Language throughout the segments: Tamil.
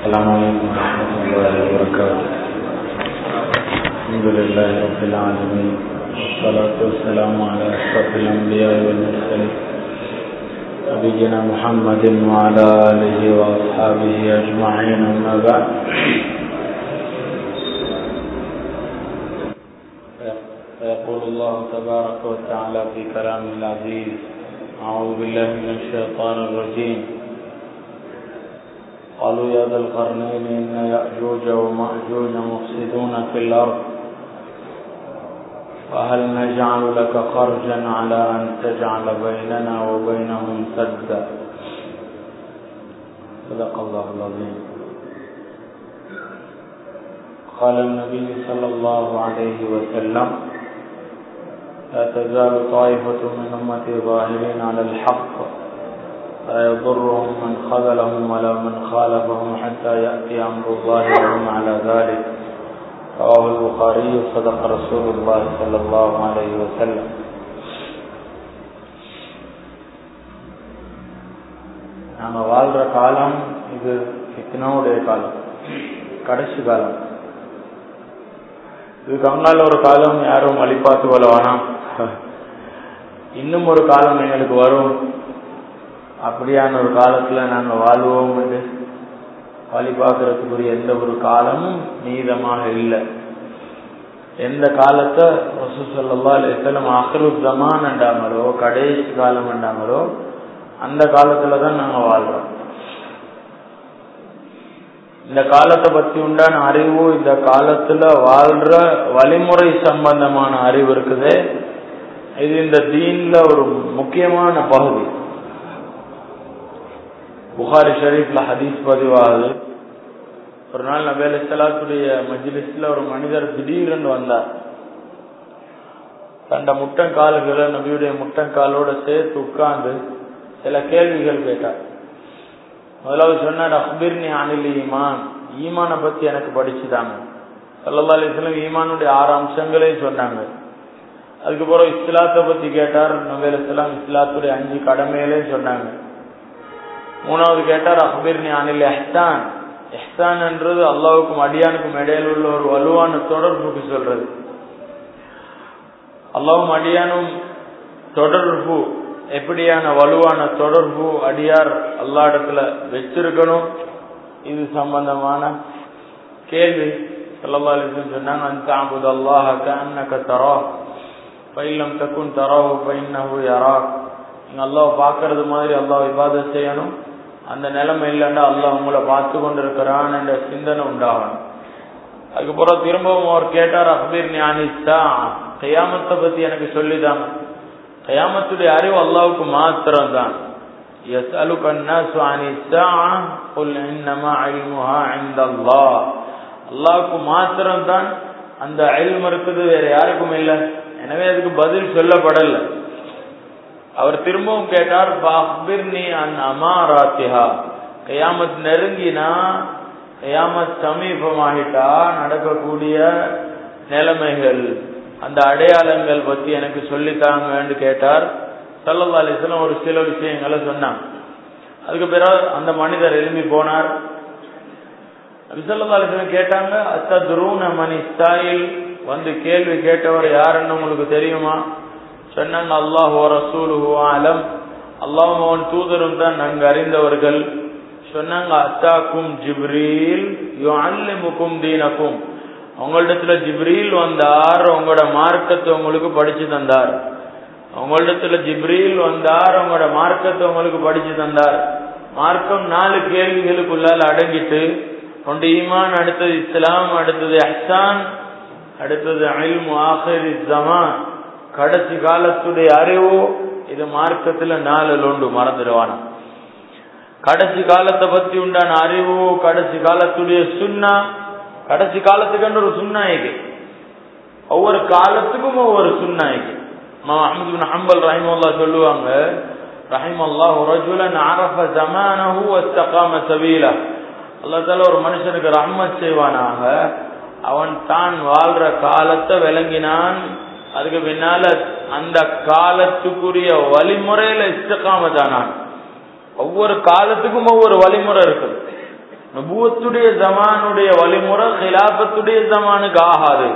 السلام عليكم ورحمة الله وبركاته الحمد لله رب العالمين والصلاة والسلام على أشرف الأنبياء والمرسلين نبينا محمد وعلى آله وأصحابه أجمعين أما بعد فيقول الله تبارك وتعالى في كلامه العزيز أعوذ بالله من الشيطان الرجيم قالوا يا ذا القرنين إن يأجوج ومأجوج مفسدون في الأرض فهل نجعل لك خرجا على أن تجعل بيننا وبينهم سدا صدق الله العظيم قال النبي صلى الله عليه وسلم لا تزال طائفة من أمتي ظاهرين على الحق لا يضرهم من خذلهم ولا من خالفهم حتى يأتي أمر الله وهم على ذلك رواه البخاري صدق رسول الله صلى الله عليه وسلم நாங்கள் வாழ்ற காலம் இது ஃபித்னாவுடைய காலம் கடைசி காலம் இது கங்கால ஒரு காலம் யாரும் வழிபாத்து கொள்ள வேணாம் இன்னும் ஒரு காலம் எங்களுக்கு வரும் அப்படியான ஒரு காலத்துல நாங்க வாழ்வோம் என்று வழிபாக்குறதுக்குரிய எந்த ஒரு காலமும் நீதமாக இல்லை எந்த காலத்தை ரசூ சொல்லா அலிஸ்லம் அஹ்ரு ஜமான் என்றாங்களோ கடைசி காலம் என்றாங்களோ அந்த காலத்துல தான் நாங்க வாழ்றோம் இந்த காலத்தை பத்தி உண்டான அறிவு இந்த காலத்துல வாழ்ற வழிமுறை சம்பந்தமான அறிவு இருக்குது இது இந்த தீன்ல ஒரு முக்கியமான பகுதி புகாரி ஷரீஃப்ல ஹதீஸ் பதிவாகுது ஒரு நாள் நபி அலிஸ்லாத்துடைய மஜ்லிஸ்ல ஒரு மனிதர் திடீர்னு வந்தார் தண்ட முட்டங்கால்களை நபியுடைய முட்டங்காலோட சேர்த்து உட்கார்ந்து சில கேள்விகள் கேட்டார் முதலாவது சொன்னார் அக்பிர்னி அனில் ஈமான் ஈமானை பத்தி எனக்கு படிச்சுதாங்க சல்லா அலிஸ்லாம் ஈமானுடைய ஆறு அம்சங்களையும் சொன்னாங்க அதுக்கப்புறம் இஸ்லாத்தை பத்தி கேட்டார் நபி அலிஸ்லாம் இஸ்லாத்துடைய அஞ்சு கடமைகளையும் சொன்னாங்க மூணாவது கேட்டார் அக்பிர்னி அனில் எஹ்தான் எஹ்தான் என்றது அல்லாவுக்கும் அடியானுக்கும் இடையில உள்ள ஒரு வலுவான தொடர்புக்கு சொல்றது அல்லாவும் அடியானும் தொடர்பு எப்படியான வலுவான தொடர்பு அடியார் அல்லா இடத்துல வச்சிருக்கணும் இது சம்பந்தமான கேள்வி சொல்லலாலிசன் சொன்னாங்க அந்த அபுது அல்லாஹ கண்ணக்க தரா பைலம் தக்குன் தராஹு பைன்னஹு யரா நீங்க அல்லாஹ் பாக்குறது மாதிரி அல்லாஹ் விவாதம் செய்யணும் அந்த நிலைமை இல்லைன்னா அல்லாஹ் உங்களை பார்த்து கொண்டிருக்கிறான் என்ற சிந்தனை உண்டாகணும் அதுக்கப்புறம் திரும்பவும் அவர் கேட்டார் அக்பீர் ஞானிஸ்தா கையாமத்தை பத்தி எனக்கு சொல்லிதாங்க கயாமத்துடைய அறிவு அல்லாவுக்கு மாத்திரம் தான் அல்லாவுக்கு மாத்திரம் தான் அந்த அயல்ம இருக்குது வேற யாருக்கும் இல்லை எனவே அதுக்கு பதில் சொல்லப்படல அவர் திரும்பவும் கேட்டார் பாஹ்பிர்னி அன் அமாராத்திஹா கயாமத் நெருங்கினா கயாமத் சமீபமாகிட்டா நடக்கக்கூடிய நிலைமைகள் அந்த அடையாளங்கள் பத்தி எனக்கு சொல்லித்தாங்கன்னு கேட்டார் சல்லல்லா அலிஸ்லாம் ஒரு சில விஷயங்களை சொன்னாங்க அதுக்கு பிறகு அந்த மனிதர் எழும்பி போனார் விசல்லா அலிஸ்லாம் கேட்டாங்க அத்த துருவன மணி ஸ்டாயில் வந்து கேள்வி கேட்டவர் யாருன்னு உங்களுக்கு தெரியுமா சொன்னாங்க அல்லாஹு ரசூலுஹு ஆலம் அல்லாஹும் அவன் தூதரும் தான் நன்கு அறிந்தவர்கள் சொன்னாங்க அத்தாக்கும் ஜிப்ரீல் யோ அல்லிமுக்கும் தீனக்கும் உங்களிடத்துல ஜிப்ரீல் வந்தார் உங்களோட மார்க்கத்தை உங்களுக்கு படிச்சு தந்தார் உங்களிடத்துல ஜிப்ரீல் வந்தார் உங்களோட மார்க்கத்தை உங்களுக்கு படிச்சு தந்தார் மார்க்கம் நாலு கேள்விகளுக்குள்ளால் அடங்கிட்டு ஒன்று ஈமான் அடுத்தது இஸ்லாம் அடுத்தது அஹ்சான் அடுத்தது அல்மு ஆஹிரி ஜமான் கடைசி காலத்துடைய அறிவு இது மார்க்கத்துல நாலு உண்டு மறந்துடுவானா கடைசி காலத்தை பத்தி உண்டான அறிவு கடைசி காலத்துடைய சுண்ணா கடைசி காலத்துக்கு ஒரு சுண்ணாயிக்கு ஒவ்வொரு காலத்துக்கும் ஒவ்வொரு சுண்ணாயிக்கு அஹமது பின் ஹம்பல் ரஹிமல்லா சொல்லுவாங்க ரஹிமல்லாஹு ரஜுலன் அரஃப ஜமானஹு வஸ்தகாம சபீலா அல்லாஹ் தஆலா ஒரு மனுஷனுக்கு ரஹ்மத் செய்வானாக அவன் தான் வாழ்ற காலத்தை விளங்கினான் அதுக்கு பின்னால அந்த காலத்துக்குரிய வழிமுறையில இஸ்தகாமத்தானான் ஒவ்வொரு காலத்துக்கும் ஒவ்வொரு வழிமுறை இருக்குது நுபுவத்துடைய ஜமானுடைய வழிமுறை ஹிலாபத்துடைய ஜமானுக்கு ஆகாது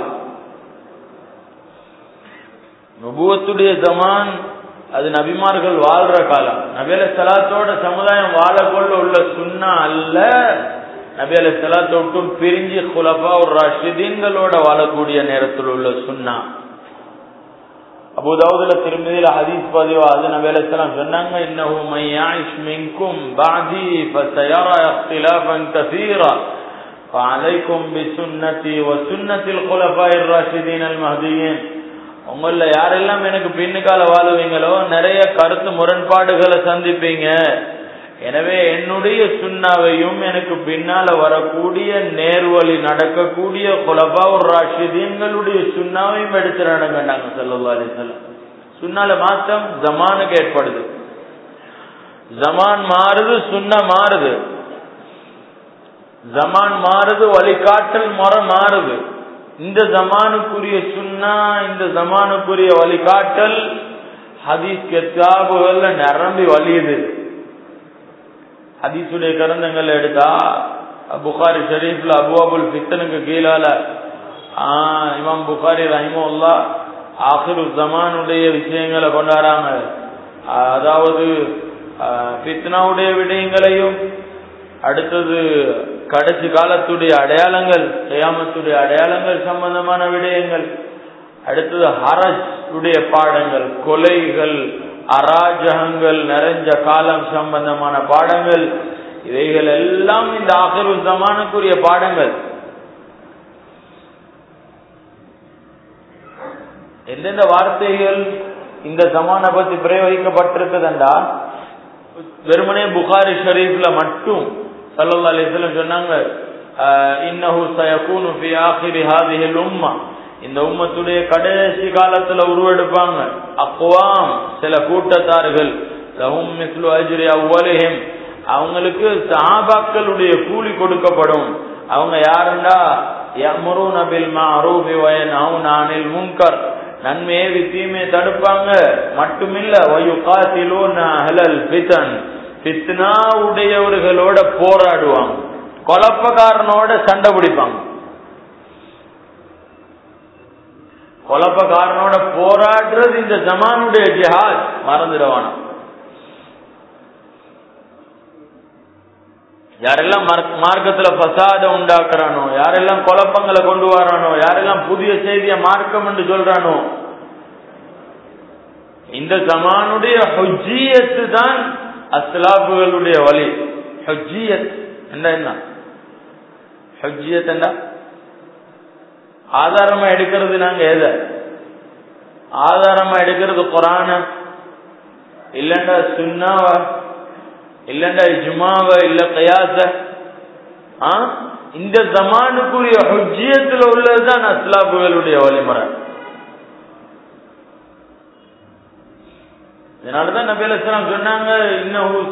நுபுவத்துடைய ஜமான் அது நபிமார்கள் வாழ்ற காலம் நபியல சலாத்தோட சமுதாயம் வாழக்கொள்ள உள்ள சுண்ணா அல்ல நபியல சலாத்தை விட்டும் பிரிஞ்சு குலப்பா ஒரு ரஷிதீன்களோட வாழக்கூடிய நேரத்தில் உள்ள சுண்ணா அபுதாவுதுல திருமதியில ஹதீஸ் பதிவா அது நபி அலைஹிஸ்ஸலாம் சொன்னாங்க இன்னஹு மை யாயிஷ் மின்கும் பாதி ஃபசயரா இக்திலாஃபன் கஸீரா فعليكم بسنتي وسنة الخلفاء الراشدين المهديين உங்கள யாரெல்லாம் எனக்கு பின்னுக்கால வாழுவீங்களோ நிறைய கருத்து முரண்பாடுகளை சந்திப்பீங்க எனவே என்னுடைய சுண்ணாவையும் எனக்கு பின்னால வரக்கூடிய நேர்வழி நடக்கக்கூடிய குலபா ஒரு ராஷிதீன்களுடைய சுண்ணாவையும் எடுத்து நடங்கண்டாங்க சல்லா அலிசல்லாம் சுண்ணால மாற்றம் ஜமானுக்கு ஏற்படுது ஜமான் மாறுது சுண்ண மாறுது ஜமான் மாறுது வழிகாட்டல் முறை மாறுது இந்த ஜமானுக்குரிய சுண்ணா இந்த ஜமானுக்குரிய வழிகாட்டல் ஹதீஸ் கெத்தாபுகள்ல நிரம்பி வலியுது ஹதீஸுடைய கருந்தங்கள் எடுத்தா புகாரி ஷரீஃப்ல அபு அபுல் ஃபித்தனுக்கு கீழால இமாம் புகாரி ரஹிமுல்லா ஆஹிரு ஜமானுடைய விஷயங்களை கொண்டாடுறாங்க அதாவது ஃபித்னாவுடைய விடயங்களையும் அடுத்தது கடைசி காலத்துடைய அடையாளங்கள் கயாமத்துடைய அடையாளங்கள் சம்பந்தமான விடயங்கள் அடுத்தது ஹரஜ் உடைய பாடங்கள் கொலைகள் அராஜகங்கள் நிறைஞ்ச காலம் சம்பந்தமான பாடங்கள் இவைகள் எல்லாம் இந்த ஆகரு ஜமானுக்குரிய பாடங்கள் எந்தெந்த வார்த்தைகள் இந்த ஜமான பத்தி பிரயோகிக்கப்பட்டிருக்குதுண்டா வெறுமனே புகாரி ஷரீஃப்ல மட்டும் சல்லா அலிஸ்லம் சொன்னாங்க இன்னஹு சயகூனு ஃபி ஆஹிரி ஹாதிஹில் உம்மா இந்த உம்மத்துடைய கடைசி காலத்துல உருவெடுப்பாங்க அக்குவாம் சில கூட்டத்தார்கள் லஹும் மிஸ்லு அஜ்ரி அவ்வலிஹிம் அவங்களுக்கு சஹாபாக்களுடைய கூலி கொடுக்கப்படும் அவங்க யாருண்டா யமுரூன பில் மஅரூஃபி வ யன்ஹவுன அனில் முன்கர் நன்மையை தீமையை தடுப்பாங்க மட்டுமில்ல வயுகாத்திலூன அஹ்லல் ஃபிதன் ஃபித்னா உடையவர்களோட போராடுவாங்க குழப்பக்காரனோட சண்டை பிடிப்பாங்க குழப்பக்காரனோட போராடுறது இந்த ஜமானுடைய ஜிஹாத் மறந்துடுவானா யாரெல்லாம் மார்க்கத்துல பசாத உண்டாக்குறானோ யாரெல்லாம் குழப்பங்களை கொண்டு வரானோ யாரெல்லாம் புதிய செய்திய மார்க்கம் என்று சொல்றானோ இந்த ஜமானுடைய ஹொஜ்ஜியத்து தான் அஸ்லாபுகளுடைய வழி ஹொஜ்ஜியத் என்ன என்ன ஹொஜ்ஜியத் என்ன ஆதாரமா எடுக்கிறது நாங்க எத ஆதாரமா எடுக்கிறது குரான இல்லண்டா சுண்ணாவ இல்லண்டா இஜ்மாவ இல்ல கயாச இந்த ஜமானுக்குரிய ஹுஜியத்துல உள்ளதுதான் அஸ்லாபுகளுடைய வழிமுறை இதனாலதான் நபி அலிஸ்லாம் சொன்னாங்க இன்னும்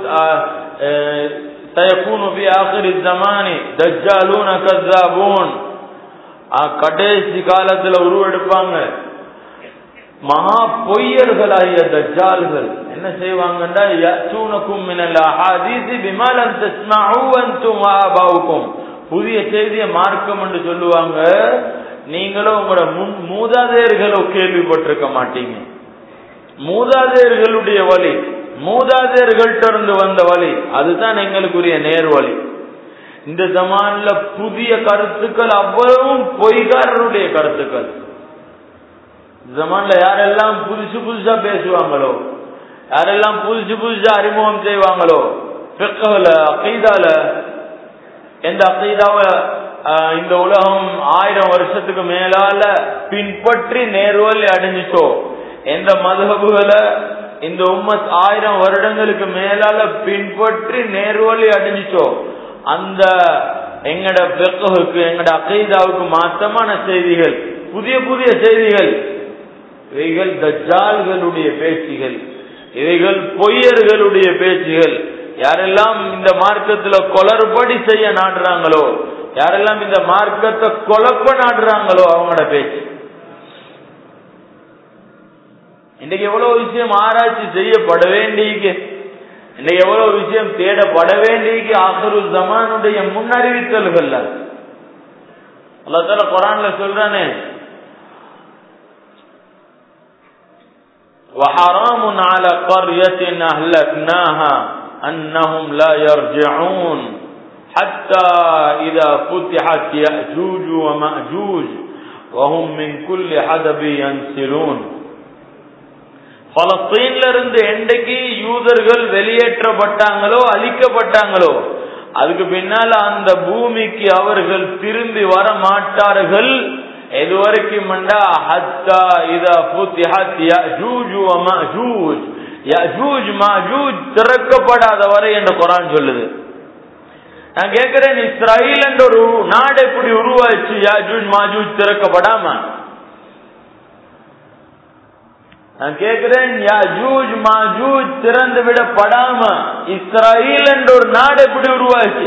سيكون في آخر الزمان دجالون كذابون கடைசி காலத்துல உருவெடுப்பாங்க மகா பொய்யர்களாகிய தஜ்ஜால்கள் என்ன செய்வாங்கன்னா யசூனக்கும் மினல் அஹாதீஸி பிமாலம் தஸ்மஉ அன்தும் ஆபாவுக்கும் புதிய செய்தியை மார்க்கம் என்று சொல்லுவாங்க நீங்களும் உங்களோட முன் மூதாதையர்களோ கேள்விப்பட்டிருக்க மாட்டீங்க மூதாதையர்களுடைய வழி மூதாதையர்கள்ட்ட இருந்து வந்த வழி அதுதான் எங்களுக்குரிய நேர் வழி இந்த ஜமான்ல புதிய கருத்துக்கள் அவ்வளவும் பொய்காரருடைய கருத்துக்கள் ஜமான்ல யாரெல்லாம் புதுசு புதுசா பேசுவாங்களோ யாரெல்லாம் புதுசு புதுசா அறிமுகம் செய்வாங்களோ பிக்கல அக்கீதால எந்த அக்கீதாவ இந்த உலகம் ஆயிரம் வருஷத்துக்கு மேலால பின்பற்றி நேர்வழி அடைஞ்சிச்சோ எந்த மதகுகளை இந்த உம்மத் ஆயிரம் வருடங்களுக்கு மேலால பின்பற்றி நேர்வழி அடைஞ்சிச்சோ அந்த எங்கட பெக்கவுக்கு எங்கட அகைதாவுக்கு மாற்றமான செய்திகள் புதிய புதிய செய்திகள் இவைகள் தஜால்களுடைய பேச்சுகள் இவைகள் பொய்யர்களுடைய பேச்சுகள் யாரெல்லாம் இந்த மார்க்கத்துல கொளறுபடி செய்ய நாடுறாங்களோ யாரெல்லாம் இந்த மார்க்கத்தை குழப்ப நாடுறாங்களோ அவங்களோட பேச்சு இன்றைக்கு எவ்வளவு விஷயம் ஆராய்ச்சி செய்யப்பட வேண்டிய இன்னைக்கு எவ்வளவு விஷயம் தேடப்பட வேண்டிய ஆகரு ஜமானுடைய முன்னறிவித்தல்கள் அல்லா தால குரான்ல சொல்றானே وحرام على قرية أهلكناها أنهم لا يرجعون حتى إذا فتحت يأجوج ومأجوج وهم من كل حدب ينسلون பலஸ்தீன்ல இருந்து என்றைக்கு யூதர்கள் வெளியேற்றப்பட்டாங்களோ அழிக்கப்பட்டாங்களோ அதுக்கு பின்னால அந்த பூமிக்கு அவர்கள் திரும்பி வர மாட்டார்கள் எதுவரைக்கும் ஹத்தா இதா புத்திஹத் யஜூஜ் வ மஜூஜ் யஜூஜ் மஜூஜ் திறக்கப்படாத வரை என்று குரான் சொல்லுது நான் கேட்கிறேன் இஸ்ராயில் என்ற ஒரு நாடு எப்படி உருவாச்சு யாஜூஜ் மாஜூஜ் திறக்கப்படாம நான் கேட்கிறேன் யாஜூஜ் மாஜூஜ் திறந்து விடப்படாம இஸ்ராயில் என்ற ஒரு நாடு எப்படி உருவாச்சு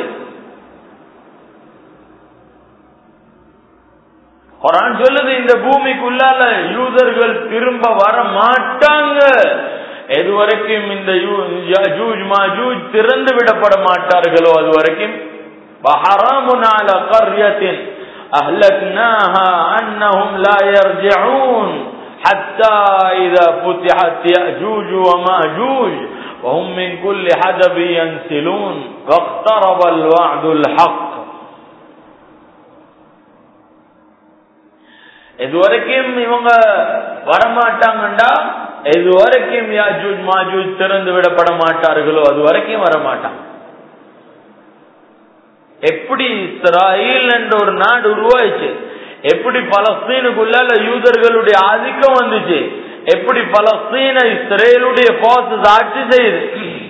குரான் சொல்லுது இந்த பூமிக்குள்ளால யூதர்கள் திரும்ப வர மாட்டாங்க எதுவரைக்கும் இந்த யஜூஜ் மாஜூஜ் திறந்து விடப்பட மாட்டார்களோ அது வரைக்கும் وحرام على قرية أهلكناها أنهم لا يرجعون حتى إذا فتحت يأجوج ومأجوج وهم من كل حدب ينسلون واقترب الوعد الحق எதுவரைக்கும் இவங்க வரமாட்டாங்கண்டா எது வரைக்கும் யாஜூஜ் மாஜூஜ் திறந்து விடப்பட மாட்டார்களோ அது வரைக்கும் வரமாட்டாங்க எப்படி இஸ்ராயில் என்ற ஒரு நாடு உருவாயிச்சு எப்படி பலஸ்தீனுக்குள்ளால யூதர்களுடைய ஆதிக்கம் வந்துச்சு எப்படி பலஸ்தீன இஸ்ரேலுடைய போர்சஸ் ஆட்சி செய்யுது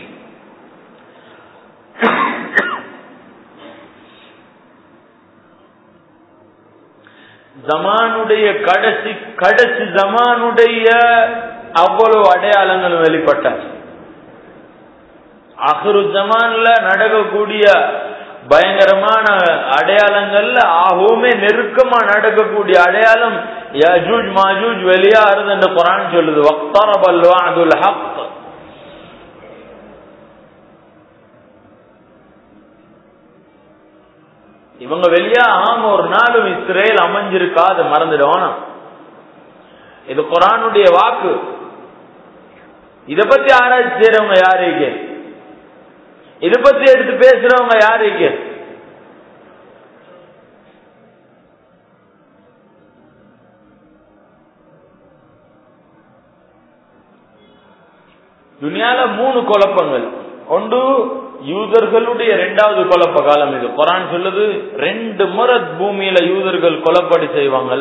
ஜமானுடைய கடைசி கடைசி ஜமானுடைய அவ்வளவு அடையாளங்கள் வெளிப்பட்டார் அஹ்ரு ஜமான்ல நடக்கக்கூடிய பயங்கரமான அடையாளங்கள்ல ஆகவுமே நெருக்கமா நடக்கக்கூடிய அடையாளம் யஜூஜ் மாஜூஜ் வெளியாறுது என்று குரான் சொல்லுது வக்தரபல் வாதுல் ஹக் இவங்க வெளியா ஆமா ஒரு நாளும் இஸ்ரேல் அமைஞ்சிருக்காது மறந்துடுவானா இது குரானுடைய வாக்கு இத பத்தி ஆராய்ச்சி செய்யறவங்க யாருக்கு இத பத்தி எடுத்து பேசுறவங்க யாருக்கு துனியால மூணு குழப்பங்கள் ஒன்று யூதர்களுடைய இரண்டாவது குழப்ப காலம் இது குரான் சொல்லுது ரெண்டு முறை பூமியில யூதர்கள் கொலப்படி செய்வாங்க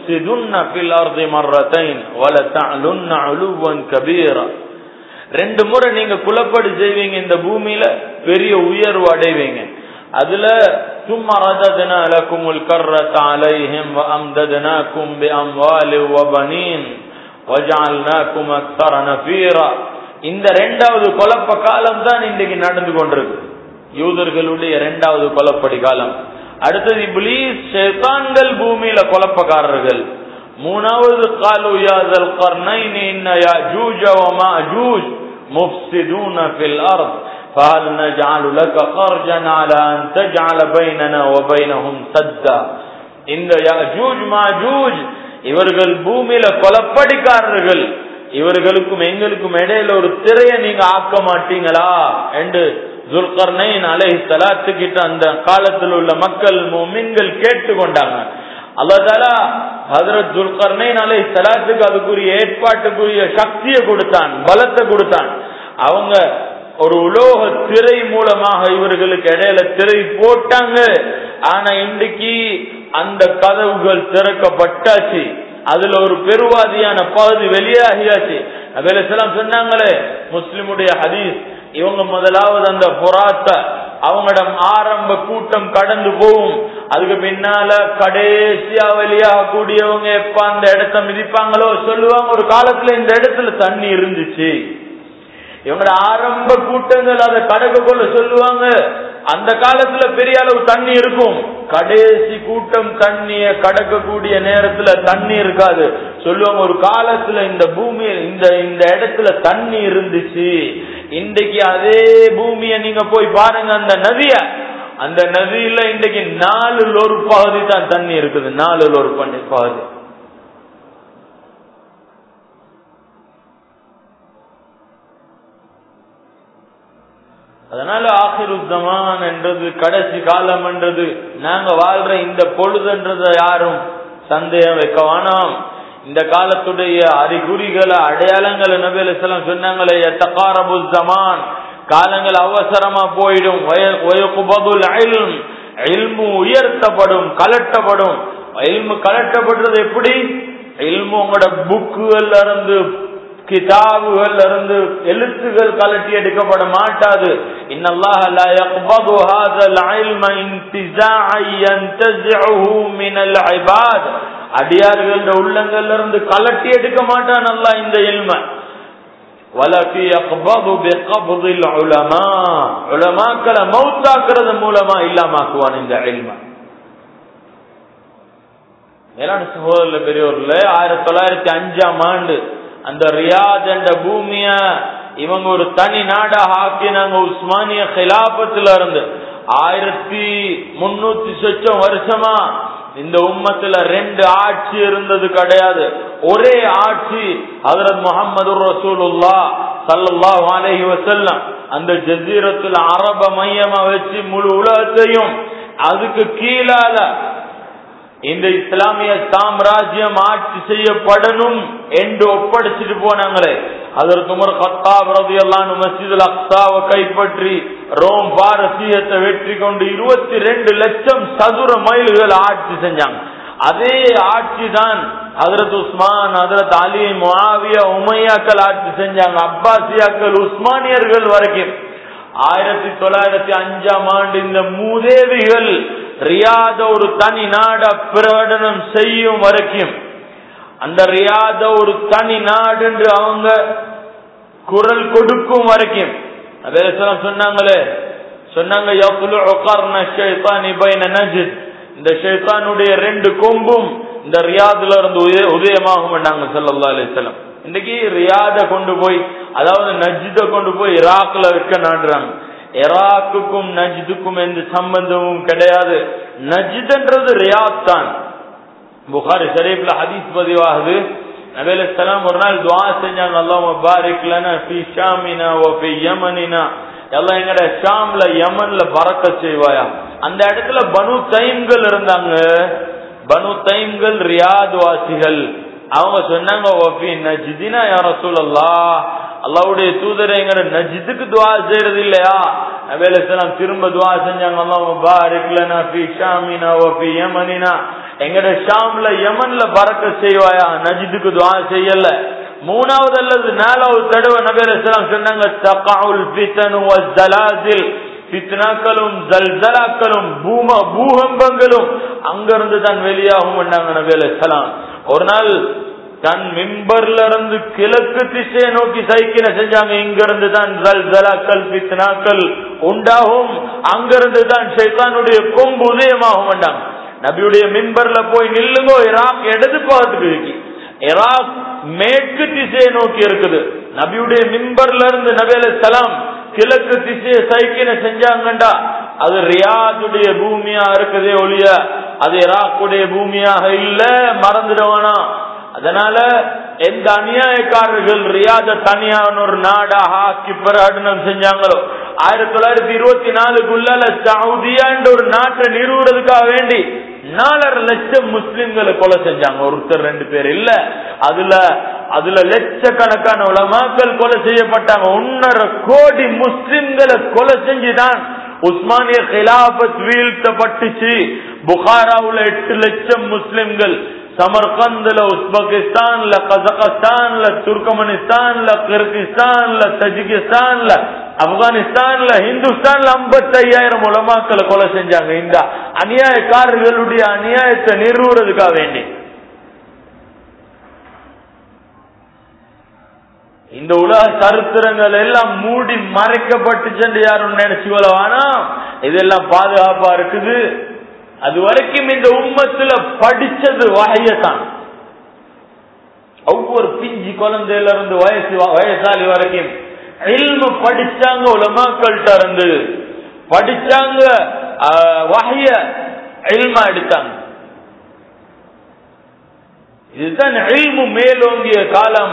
ரெண்டு முறை நீங்க குலப்படி செய்வீங்க இந்த பூமியில பெரிய உயர்வு அடைவீங்க அதுல சும்மா ரததுனா லக்குமுல் கர்ரத அலைஹிம் வ அம்ததுனாக்கும் பி அம்வாலி வ பனீன் வஜஅல்னாக்கும் அக்ஸர நஃபீரா இந்த ரெண்டாவது குழப்ப காலம் தான் இன்றைக்கு நடந்து கொண்டிருக்கு யூதர்களுடைய இரண்டாவது குழப்படி காலம் அடுத்தது இப்ளீஸ் ஷைத்தான்கள் பூமியில குழப்பக்காரர்கள் மூணாவது காலு யாதல் கர்னைன் இன்ன யாஜூஜ வ மாஜூஜ் முஃப்ஸிதூன ஃபில் அர்த் فهل نجعل لك خرجا على أن تجعل بيننا وبينهم سدا இந்த யாஜூஜ் மாஜூஜ் இவர்கள் பூமியில கொலப்படிக்காரர்கள் இவர்களுக்கும் எங்களுக்கும் இடையில ஒரு திரையை நீங்க ஆக்க மாட்டீங்களா என்று துல்கர்னைன் அலை சலாத்து கிட்ட அந்த காலத்தில் உள்ள மக்கள் மீன்கள் கேட்டு கொண்டாங்க அல்லதாலா ஹதரத் துல்கர்னைன் அலை சலாத்துக்கு அதுக்குரிய ஏற்பாட்டுக்குரிய சக்தியை கொடுத்தான் பலத்தை கொடுத்தான் அவங்க ஒரு உலோக திரை மூலமாக இவர்களுக்கு இடையில திரை போட்டாங்க ஆனா இன்றைக்கு அந்த கதவுகள் திறக்கப்பட்டாச்சு அதுல ஒரு பெருவாதியான பகுதி வெளியாகியாச்சு அவையெல்லாம் சொன்னாங்களே முஸ்லிமுடைய ஹதீஸ் இவங்க முதலாவது அந்த புறாத்த அவங்களிடம் ஆரம்ப கூட்டம் கடந்து போகும் அதுக்கு பின்னால கடைசியா வெளியாக கூடியவங்க எப்ப அந்த இடத்த மிதிப்பாங்களோ சொல்லுவாங்க ஒரு காலத்துல இந்த இடத்துல தண்ணி இருந்துச்சு இவங்களோட ஆரம்ப கூட்டங்கள் அதை கடக்க கொள்ள சொல்லுவாங்க அந்த காலத்துல பெரிய அளவு தண்ணி இருக்கும் கடைசி கூட்டம் தண்ணிய கடக்கக்கூடிய நேரத்துல தண்ணி இருக்காது சொல்லுவாங்க ஒரு காலத்துல இந்த பூமியில் இந்த இந்த இடத்துல தண்ணி இருந்துச்சு இன்றைக்கு அதே பூமியை நீங்க போய் பாருங்க அந்த நதிய அந்த நதியில இன்றைக்கு நாலு ஒரு பகுதி தான் தண்ணி இருக்குது நாலு ஒரு பண்ணி பகுதி அதனால ஆசிருத்தமான் என்றது கடைசி காலம் என்றது நாங்க வாழ்ற இந்த பொழுதுன்றத யாரும் சந்தேகம் வைக்க வேணாம் இந்த காலத்துடைய அறிகுறிகளை அடையாளங்களை நபிகள் இஸ்லாம் சொன்னாங்களே தக்காரபு ஜமான் காலங்கள் அவசரமா போயிடும் இல்மு உயர்த்தப்படும் கலட்டப்படும் இல்மு கலட்டப்படுறது எப்படி இல்மு உங்களோட புக்குகள்ல இருந்து கிதாபுகள் இருந்து எழுத்துகள் கலட்டி எடுக்கப்பட மாட்டாது இன்னல்லாஹ லா யக்பது ஹாதல் இல்ம இன்திஸாஅ யன்தஸிஉஹு மினல் இபாத் அடியார்களோட உள்ளங்கள்ல இருந்து கலட்டி எடுக்க மாட்டான் அல்லாஹ் இந்த இல்ம வலகி யக்பது பிகப்தில் உலமா உலமாக்களை மௌத்தாக்குறது மூலமா இல்லாமாக்குவான் இந்த இல்ம மேலான சகோதரர்ல பெரியவர்ல ஆயிரத்தி தொள்ளாயிரத்தி அஞ்சாம் ஆண்டு அந்த ரியாத் என்ற பூமிய இவங்க ஒரு தனி நாடாக ஆக்கினாங்க உஸ்மானிய கிலாபத்துல இருந்து ஆயிரத்தி முன்னூத்தி சொச்சம் வருஷமா இந்த உம்மத்துல ரெண்டு ஆட்சி இருந்தது கிடையாது ஒரே ஆட்சி ஹதரத் முகமது ரசூலுல்லா சல்லல்லாஹு அலைஹி வஸல்லம் அந்த ஜசீரத்துல அரப மையமா வச்சு முழு உலகத்தையும் அதுக்கு கீழால இந்த இஸ்லாமிய சாம்ராஜ்யம் ஆட்சி செய்யப்படணும் என்று ஒப்படைச்சிட்டு போனாங்களே அதற்கு முறை கத்தாப் ரதியல்லான்னு மஸ்ஜிதுல் அக்சாவை கைப்பற்றி ரோம் பாரசீகத்தை வெற்றி கொண்டு இருபத்தி ரெண்டு லட்சம் சதுர மைல்கள் ஆட்சி செஞ்சாங்க அதே ஆட்சி தான் ஹதரத் உஸ்மான் ஹதரத் அலி முஆவியா உமையாக்கள் ஆட்சி செஞ்சாங்க அப்பாசியாக்கள் உஸ்மானியர்கள் வரைக்கும் ஆயிரத்தி தொள்ளாயிரத்தி அஞ்சாம் ஆண்டு இந்த மூதேவிகள் ரியாத ஒரு தனி நாட பிரகடனம் செய்யும் வரைக்கும் அந்த ரியாத ஒரு தனி நாடு என்று அவங்க குரல் கொடுக்கும் வரைக்கும் அதே சொன்னாங்களே சொன்னாங்க இந்த ஷைத்தானுடைய ரெண்டு கொம்பும் இந்த ரியாதுல இருந்து உதயமாகும் செல்லல்லா அலிஸ்லாம் இன்னைக்கு ரியாத கொண்டு போய் அதாவது நஜித கொண்டு போய் ஈராக்ல வைக்க நாடுறாங்க ஈராக்குக்கும் நஜிதுக்கும் எந்த சம்பந்தமும் கிடையாது நஜித்ன்றது ரியாத் தான் புகாரி ஷரீப்ல ஹதீஸ் பதிவாகுது நபேல சலாம் ஒரு நாள் துவா செஞ்சாங்க அல்லாஹ் பாரிக் லனா ஃபி ஷாமினா வ ஃபி யமனினா எல்லாம் எங்கட ஷாம்ல யமன்ல பறக்க செய்வாயா அந்த இடத்துல பனு தைம்கள் இருந்தாங்க பனு தைம்கள் ரியாத் வாசிகள் அவங்க சொன்னாங்க ஒஃபி நஜிதினா யார சொல்லலாம் அல்லாவுடைய தூதரை எங்கட நஜிதுக்கு துவா செய்யறது இல்லையா நபேலாம் திரும்ப துவா செஞ்சாங்க அல்லாஹ் பாரிக் லனா ஃபி ஷாமினா வ ஃபி யமனினா எங்கட ஷாம்ல யமன்ல பறக்க செய்வாயா நஜிதுக்கு துவா செய்யல மூணாவது அல்லது நாலாவது தடவை நபர் இஸ்லாம் சொன்னாங்க தகாவுல் ஃபிதனு வஸ்ஸலாசில் ஃபித்னாக்களும் ஜல்சலாக்களும் பூம பூகம்பங்களும் அங்கிருந்து தான் வெளியாகும் நபர் இஸ்லாம் ஒரு நாள் தன் மிம்பர்ல இருந்து கிழக்கு திசையை நோக்கி சைக்கிள செஞ்சாங்க இங்க இருந்து தான் ஜல்சலாக்கள் ஃபித்னாக்கள் உண்டாகும் அங்கிருந்து தான் ஷைத்தானுடைய கொம்பு உதயமாகும் வேண்டாங்க நபியுடைய மின்பர்ல போய் நில்லுங்கோ ஈராக் இடது பாகத்துக்கு இருக்கு ஈராக் மேற்கு திசையை நோக்கி இருக்குது நபியுடைய மின்பர்ல இருந்து நபேல சலாம் கிழக்கு திசையை சைக்கின செஞ்சாங்கண்டா அது ரியாதுடைய பூமியா இருக்குதே ஒழிய அது ஈராக்குடைய பூமியாக இல்ல மறந்துடுவானா அதனால எந்த அநியாயக்காரர்கள் ரியாத தனியான ஒரு நாடாக ஆக்கி பிரகடனம் செஞ்சாங்களோ ஆயிரத்தி தொள்ளாயிரத்தி இருபத்தி நாலுக்குள்ள சவுதியா என்ற ஒரு நாட்டை நிறுவுறதுக்காக வேண்டி நாலரை லட்சம் முஸ்லிம்களை கொலை செஞ்சாங்க ஒருத்தர் ரெண்டு பேர் இல்ல அதுல அதுல லட்சக்கணக்கான உலமாக்கள் கொலை செய்யப்பட்டாங்க ஒன்னரை கோடி முஸ்லிம்களை கொலை செஞ்சுதான் உஸ்மானிய கிலாபத் வீழ்த்தப்பட்டுச்சு புகாராவுல எட்டு லட்சம் முஸ்லிம்கள் சமர்கந்த்ல உஸ்பெகிஸ்தான்ல கசகஸ்தான்ல துர்கமனிஸ்தான்ல கிர்கிஸ்தான்ல தஜிகிஸ்தான்ல ஆப்கானிஸ்தான்ல ஹிந்துஸ்தான்ல ஐம்பத்தி ஐயாயிரம் உலமாக்களை கொலை செஞ்சாங்க இந்த அநியாயக்காரர்களுடைய அநியாயத்தை நிறுவுறதுக்காக வேண்டி இந்த உலக சரித்திரங்கள் எல்லாம் மூடி மறைக்கப்பட்டுச்சு யாரும் நினைச்சு கொள்ளவானா இதெல்லாம் பாதுகாப்பா இருக்குது அது வரைக்கும் இந்த உம்மத்துல படிச்சது வகையத்தான் ஒவ்வொரு பிஞ்சு குழந்தையில இருந்து வயசு வயசாலி வரைக்கும் இல்மு படிச்சாங்க உலமாக்கள்கிட்ட இருந்து படிச்சாங்க வகைய இல்மா எடுத்தாங்க இதுதான் இல்மு மேலோங்கிய காலம்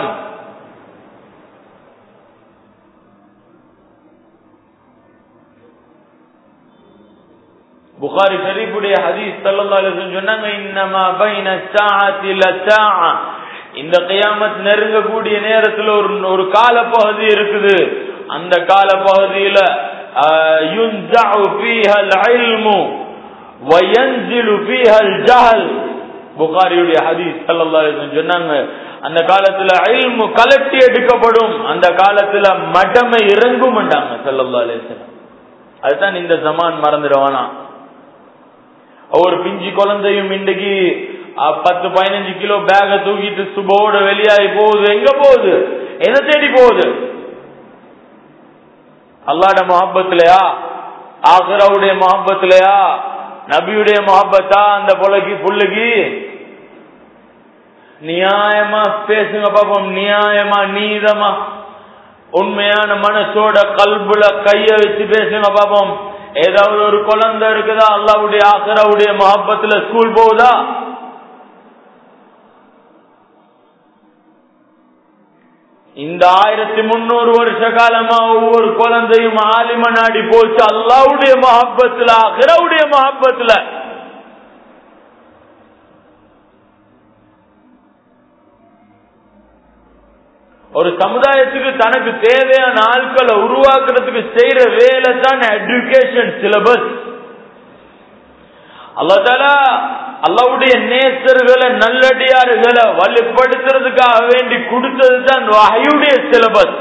புகாரி ஷரீஃபுடைய ஹதீஸ் ஸல்லல்லாஹு அலைஹி வஸல்லம் சொன்னாங்க இன்னமா பைன ஸாஅத்தி லஸாஅ இந்த கியாமத் நெருங்கக்கூடிய நேரத்துல ஒரு ஒரு கால பகுதி இருக்குது அந்த கால பகுதியில யுன்ஸஉ ஃபீஹா அல்-இல்மு வயன்சிலு ஃபீஹா அல்-ஜஹல் புகாரியுடைய ஹதீஸ் ஸல்லல்லாஹு அலைஹி வஸல்லம் சொன்னாங்க அந்த காலத்துல இல்மு கலட்டி எடுக்கப்படும் அந்த காலத்துல மடமை இறங்கும்ண்டாங்க ஸல்லல்லாஹு அலைஹி வஸல்லம் அதுதான் இந்த ஜமான் மறந்துடுவானா ஒவ்வொரு பிஞ்சு குழந்தையும் இன்றைக்கு பத்து பதினஞ்சு கிலோ பேக தூக்கிட்டு சுபோட வெளியாகி போகுது எங்க போகுது எதை தேடி போகுது அல்லாட மொஹப்பத்திலையா ஆஹ்ராவுடைய மொஹப்பத்திலையா நபியுடைய மொஹப்பத்தா அந்த பொலகி புள்ளுக்கு நியாயமா பேசுங்க பாப்போம் நியாயமா நீதமா உண்மையான மனசோட கல்புல கைய வச்சு பேசுங்க பாப்போம் ஏதாவது ஒரு குழந்தை இருக்குதா அல்லாவுடைய ஆசராவுடைய மஹப்பத்துல ஸ்கூல் போகுதா இந்த ஆயிரத்தி முன்னூறு வருஷ காலமா ஒவ்வொரு குழந்தையும் ஆலிம நாடி போச்சு அல்லாவுடைய மஹப்பத்துல அகராவுடைய மஹப்பத்துல ஒரு சமுதாயத்துக்கு தனக்கு தேவையான ஆட்களை உருவாக்குறதுக்கு செய்யற வேலை தான் எஜுகேஷன் சிலபஸ் அல்லதால அல்லாவுடைய நேசர்களை நல்லடியார்களை வலுப்படுத்துறதுக்காக வேண்டி கொடுத்தது தான் வகையுடைய சிலபஸ்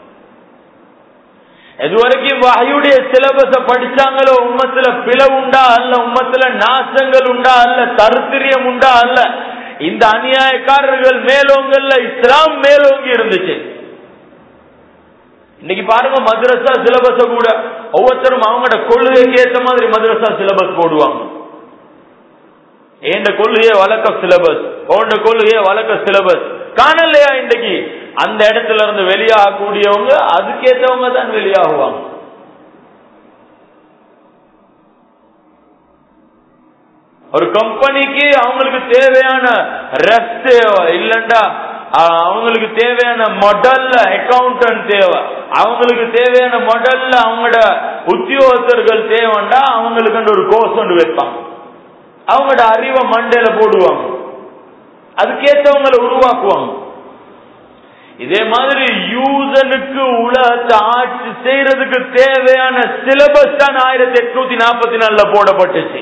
எதுவரைக்கும் வகையுடைய சிலபஸ படிச்சாங்களோ உம்மத்துல பிளவு உண்டா அல்ல உம்மத்துல நாசங்கள் உண்டா அல்ல தருத்திரியம் உண்டா அல்ல இந்த அநியாயக்காரர்கள் மேலோங்கல்ல இஸ்லாம் மேலோங்கி இருந்துச்சு இன்னைக்கு பாருங்க மദ്രസா சிலபஸ கூட ஒவ்வொருத்தரும் அவங்களோட கொள்கைக்கு ஏத்த மாதிரி மദ്രസா சிலபஸ் போடுவாங்க ஏண்ட கொள்கைய வழக்க சிலபஸ் ஓண்ட கொள்கைய வழக்க சிலபஸ் காணலையா இன்னைக்கு அந்த இடத்துல இருந்து வெளியாகக்கூடியவங்க அதுக்கேற்றவங்க தான் வெளியாகுவாங்க ஒரு கம்பெனிக்கு அவங்களுக்கு தேவையான ரெஸ்ட் தேவை இல்லண்டா அவங்களுக்கு தேவையான மொடல்ல அக்கௌண்டன்ட் தேவை அவங்களுக்கு தேவையான மொடல்ல அவங்களோட உத்தியோகத்தர்கள் தேவைண்டா அவங்களுக்கு ஒரு கோர்ஸ் ஒன்று வைப்பாங்க அவங்களோட அறிவை மண்டையில போடுவாங்க அதுக்கேற்றவங்களை உருவாக்குவாங்க இதே மாதிரி யூசனுக்கு உலகத்தை ஆட்சி செய்யறதுக்கு தேவையான சிலபஸ் தான் ஆயிரத்தி எட்நூத்தி நாற்பத்தி நாலுல போடப்பட்டுச்சு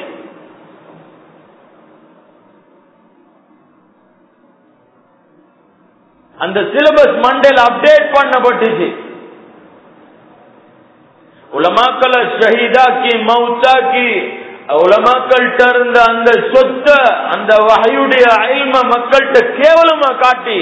அந்த சிலபஸ் மண்டல் அப்டேட் பண்ணப்பட்டுச்சு உலமாக்களை ஷஹீதாக்கி மவுத்தாக்கி உலமாக்கள்கிட்ட இருந்த அந்த சொத்த அந்த வகையுடைய அயல்ம மக்கள்கிட்ட கேவலமா காட்டி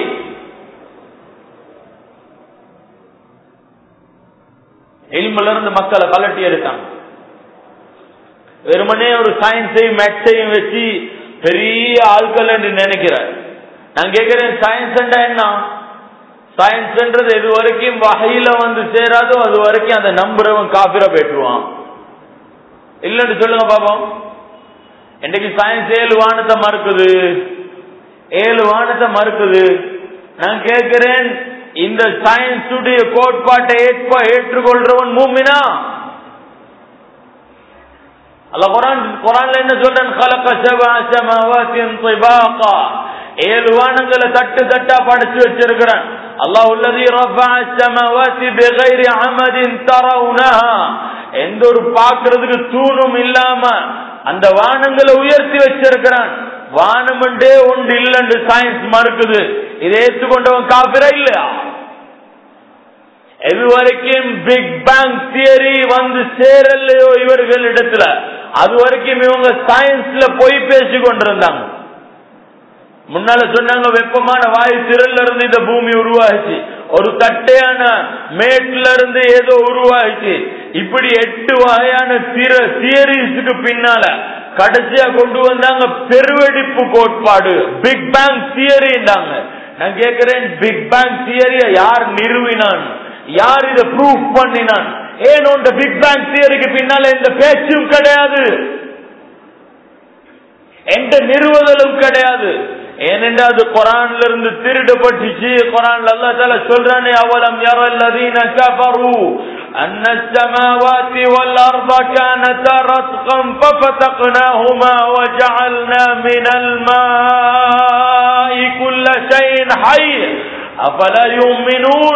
எல்மில இருந்து மக்களை கலட்டி எடுத்தாங்க வெறுமனே ஒரு சயின்ஸையும் மேக்ஸையும் வச்சு பெரிய ஆட்கள் என்று நினைக்கிறார் நான் கேட்கிறேன் சயின்ஸ் என்ன சயின்ஸ்ன்றது எது வரைக்கும் வகையில வந்து சேராதோ அது வரைக்கும் அதை நம்புறவன் காபிர போயிட்டுருவான் இல்லன்னு சொல்லுங்க பாப்போம் இன்னைக்கு சயின்ஸ் ஏழு வானத்தை மறுக்குது ஏழு வானத்தை மறுக்குது நான் கேட்கிறேன் இந்த சயின்ஸ் உடைய கோட்பாட்டை ஏற்ப ஏற்றுக்கொள்றவன் மூமினா அல்ல குரான் குரான்ல என்ன சொல்றேன் கலக்க சபா சமாவாத்தின் திபாகா ஏழு வானங்களை தட்டு தட்டா படைச்சு வச்சிருக்கிறேன் அல்லாஹ் உள்ளதி ரஃபா சமாவாத்தி பிகைரி அமதின் தரவுனஹா எந்த ஒரு பாக்குறதுக்கு தூணும் இல்லாம அந்த வானங்களை உயர்த்தி வச்சிருக்கிறான் வானம்ண்டே ஒன்று இல்லைன்னு சயின்ஸ் மறுக்குது இதை ஏற்றுக்கொண்டவன் காப்பிரா இல்லையா எது வரைக்கும் பிக் பேங் தியரி வந்து சேரலையோ இவர்கள் இடத்துல அது வரைக்கும் இவங்க சயின்ஸ்ல போய் பேசி கொண்டிருந்தாங்க முன்னால சொன்னாங்க வெப்பமான வாயு திரல்ல இருந்து இந்த பூமி உருவாகிச்சு ஒரு தட்டையான மேட்ல இருந்து ஏதோ உருவாகிச்சு இப்படி எட்டு வகையான தியரிஸுக்கு பின்னால கடைசியா கொண்டு வந்தாங்க பெருவெடிப்பு கோட்பாடு பிக் பேங் தியரின்றாங்க நான் கேட்கிறேன் பிக் பேங் தியரிய யார் நிறுவினான் யார் இதை ப்ரூவ் பண்ணினான் ஏன் இந்த பிக் பேங் தியரிக்கு பின்னால எந்த பேச்சும் கிடையாது எந்த நிறுவுதலும் கிடையாது ஏனென்றா அது குரான்ல இருந்து திருடப்பட்டுச்சு குரான்ல அல்லா தால சொல்றானே அவலம் யரல்லதீன கஃபரு أن السماوات والأرض كانتا رتقا ففتقناهما وجعلنا من الماء كل شيء حي أفلا يؤمنون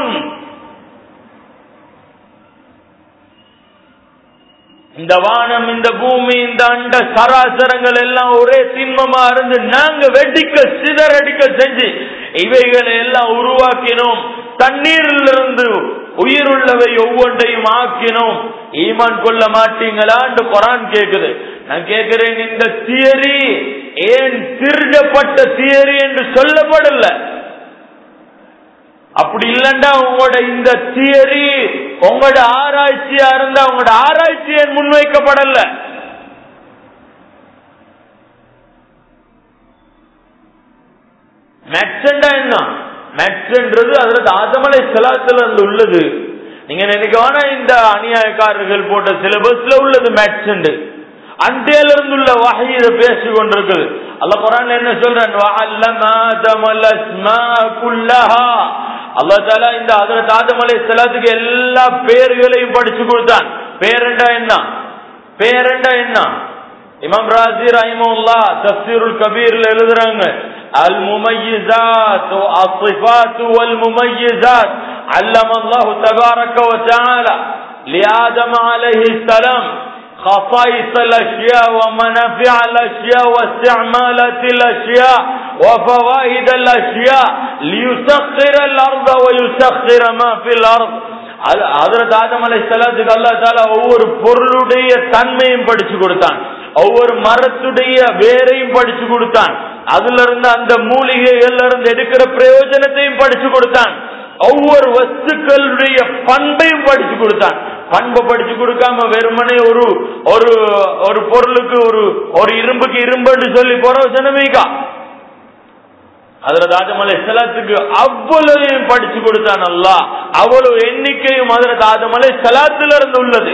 இந்த வானம் இந்த பூமி இந்த அண்ட சராசரங்கள் எல்லாம் ஒரே திண்மமா இருந்து நாங்க வெடிக்க சிதறடிக்க செஞ்சு இவைகளை எல்லாம் உருவாக்கினோம் தண்ணீரிலிருந்து உயிருள்ளவை ஒவ்வொன்றையும் ஆக்கினோம் ஈமான் கொள்ள மாட்டீங்களான்னு குரான் கேக்குது நான் கேட்கிறேன் இந்த தியரி ஏன் திருடப்பட்ட தியரி என்று சொல்லப்படல அப்படி இல்லண்டா உங்களோட இந்த தியரி உங்களோட ஆராய்ச்சியா இருந்தா உங்களோட ஆராய்ச்சி ஏன் முன்வைக்கப்படல மேட்சண்டா என்ன மேட்சன்றது அதுல ஆதமலை செலாத்துல இருந்து உள்ளது நீங்க நினைக்கவானா இந்த அநியாயக்காரர்கள் போட்ட சிலபஸ்ல உள்ளது மேட்சண்டு அன்றையில இருந்து உள்ள வகை இதை பேசி கொண்டிருக்குது அல்ல குரான் என்ன சொல்றேன் அல்லா தாலா இந்த அதற்கு ஆதம் அலை செலாத்துக்கு எல்லா பேர்களையும் படிச்சு கொடுத்தான் பேரண்டா என்ன பேரண்டா என்ன இமாம் ராசி ரஹிமுல்லா தப்சீருல் கபீர்ல எழுதுறாங்க அல் முமையிசாத் الصفات والمميزات علم الله تبارك وتعالى لآدم عليه السلام خصائص الأشياء ومنافع الأشياء واستعمالات الأشياء وفوائد الأشياء ليسخر الأرض ويسخر ما في الأرض ஹதரத் ஆதம் அலை சலாத்துக்கு அல்லா தாலா ஒவ்வொரு பொருளுடைய தன்மையும் படிச்சு கொடுத்தான் ஒவ்வொரு மரத்துடைய வேரையும் படிச்சு கொடுத்தான் அதுல இருந்து அந்த மூலிகைகள்ல இருந்து எடுக்கிற பிரயோஜனத்தையும் படிச்சு கொடுத்தான் ஒவ்வொரு வஸ்துக்களுடைய பண்பையும் படிச்சு கொடுத்தான் பண்பை படிச்சு கொடுக்காம வெறுமனே ஒரு ஒரு ஒரு பொருளுக்கு ஒரு ஒரு இரும்புக்கு இரும்புன்னு சொல்லி பிரயோஜனமேக்கா அதுல தாஜமலை செலாத்துக்கு அவ்வளவையும் படிச்சு கொடுத்தான் அல்லா அவ்வளவு எண்ணிக்கையும் அதுல தாஜமலை செலாத்துல இருந்து உள்ளது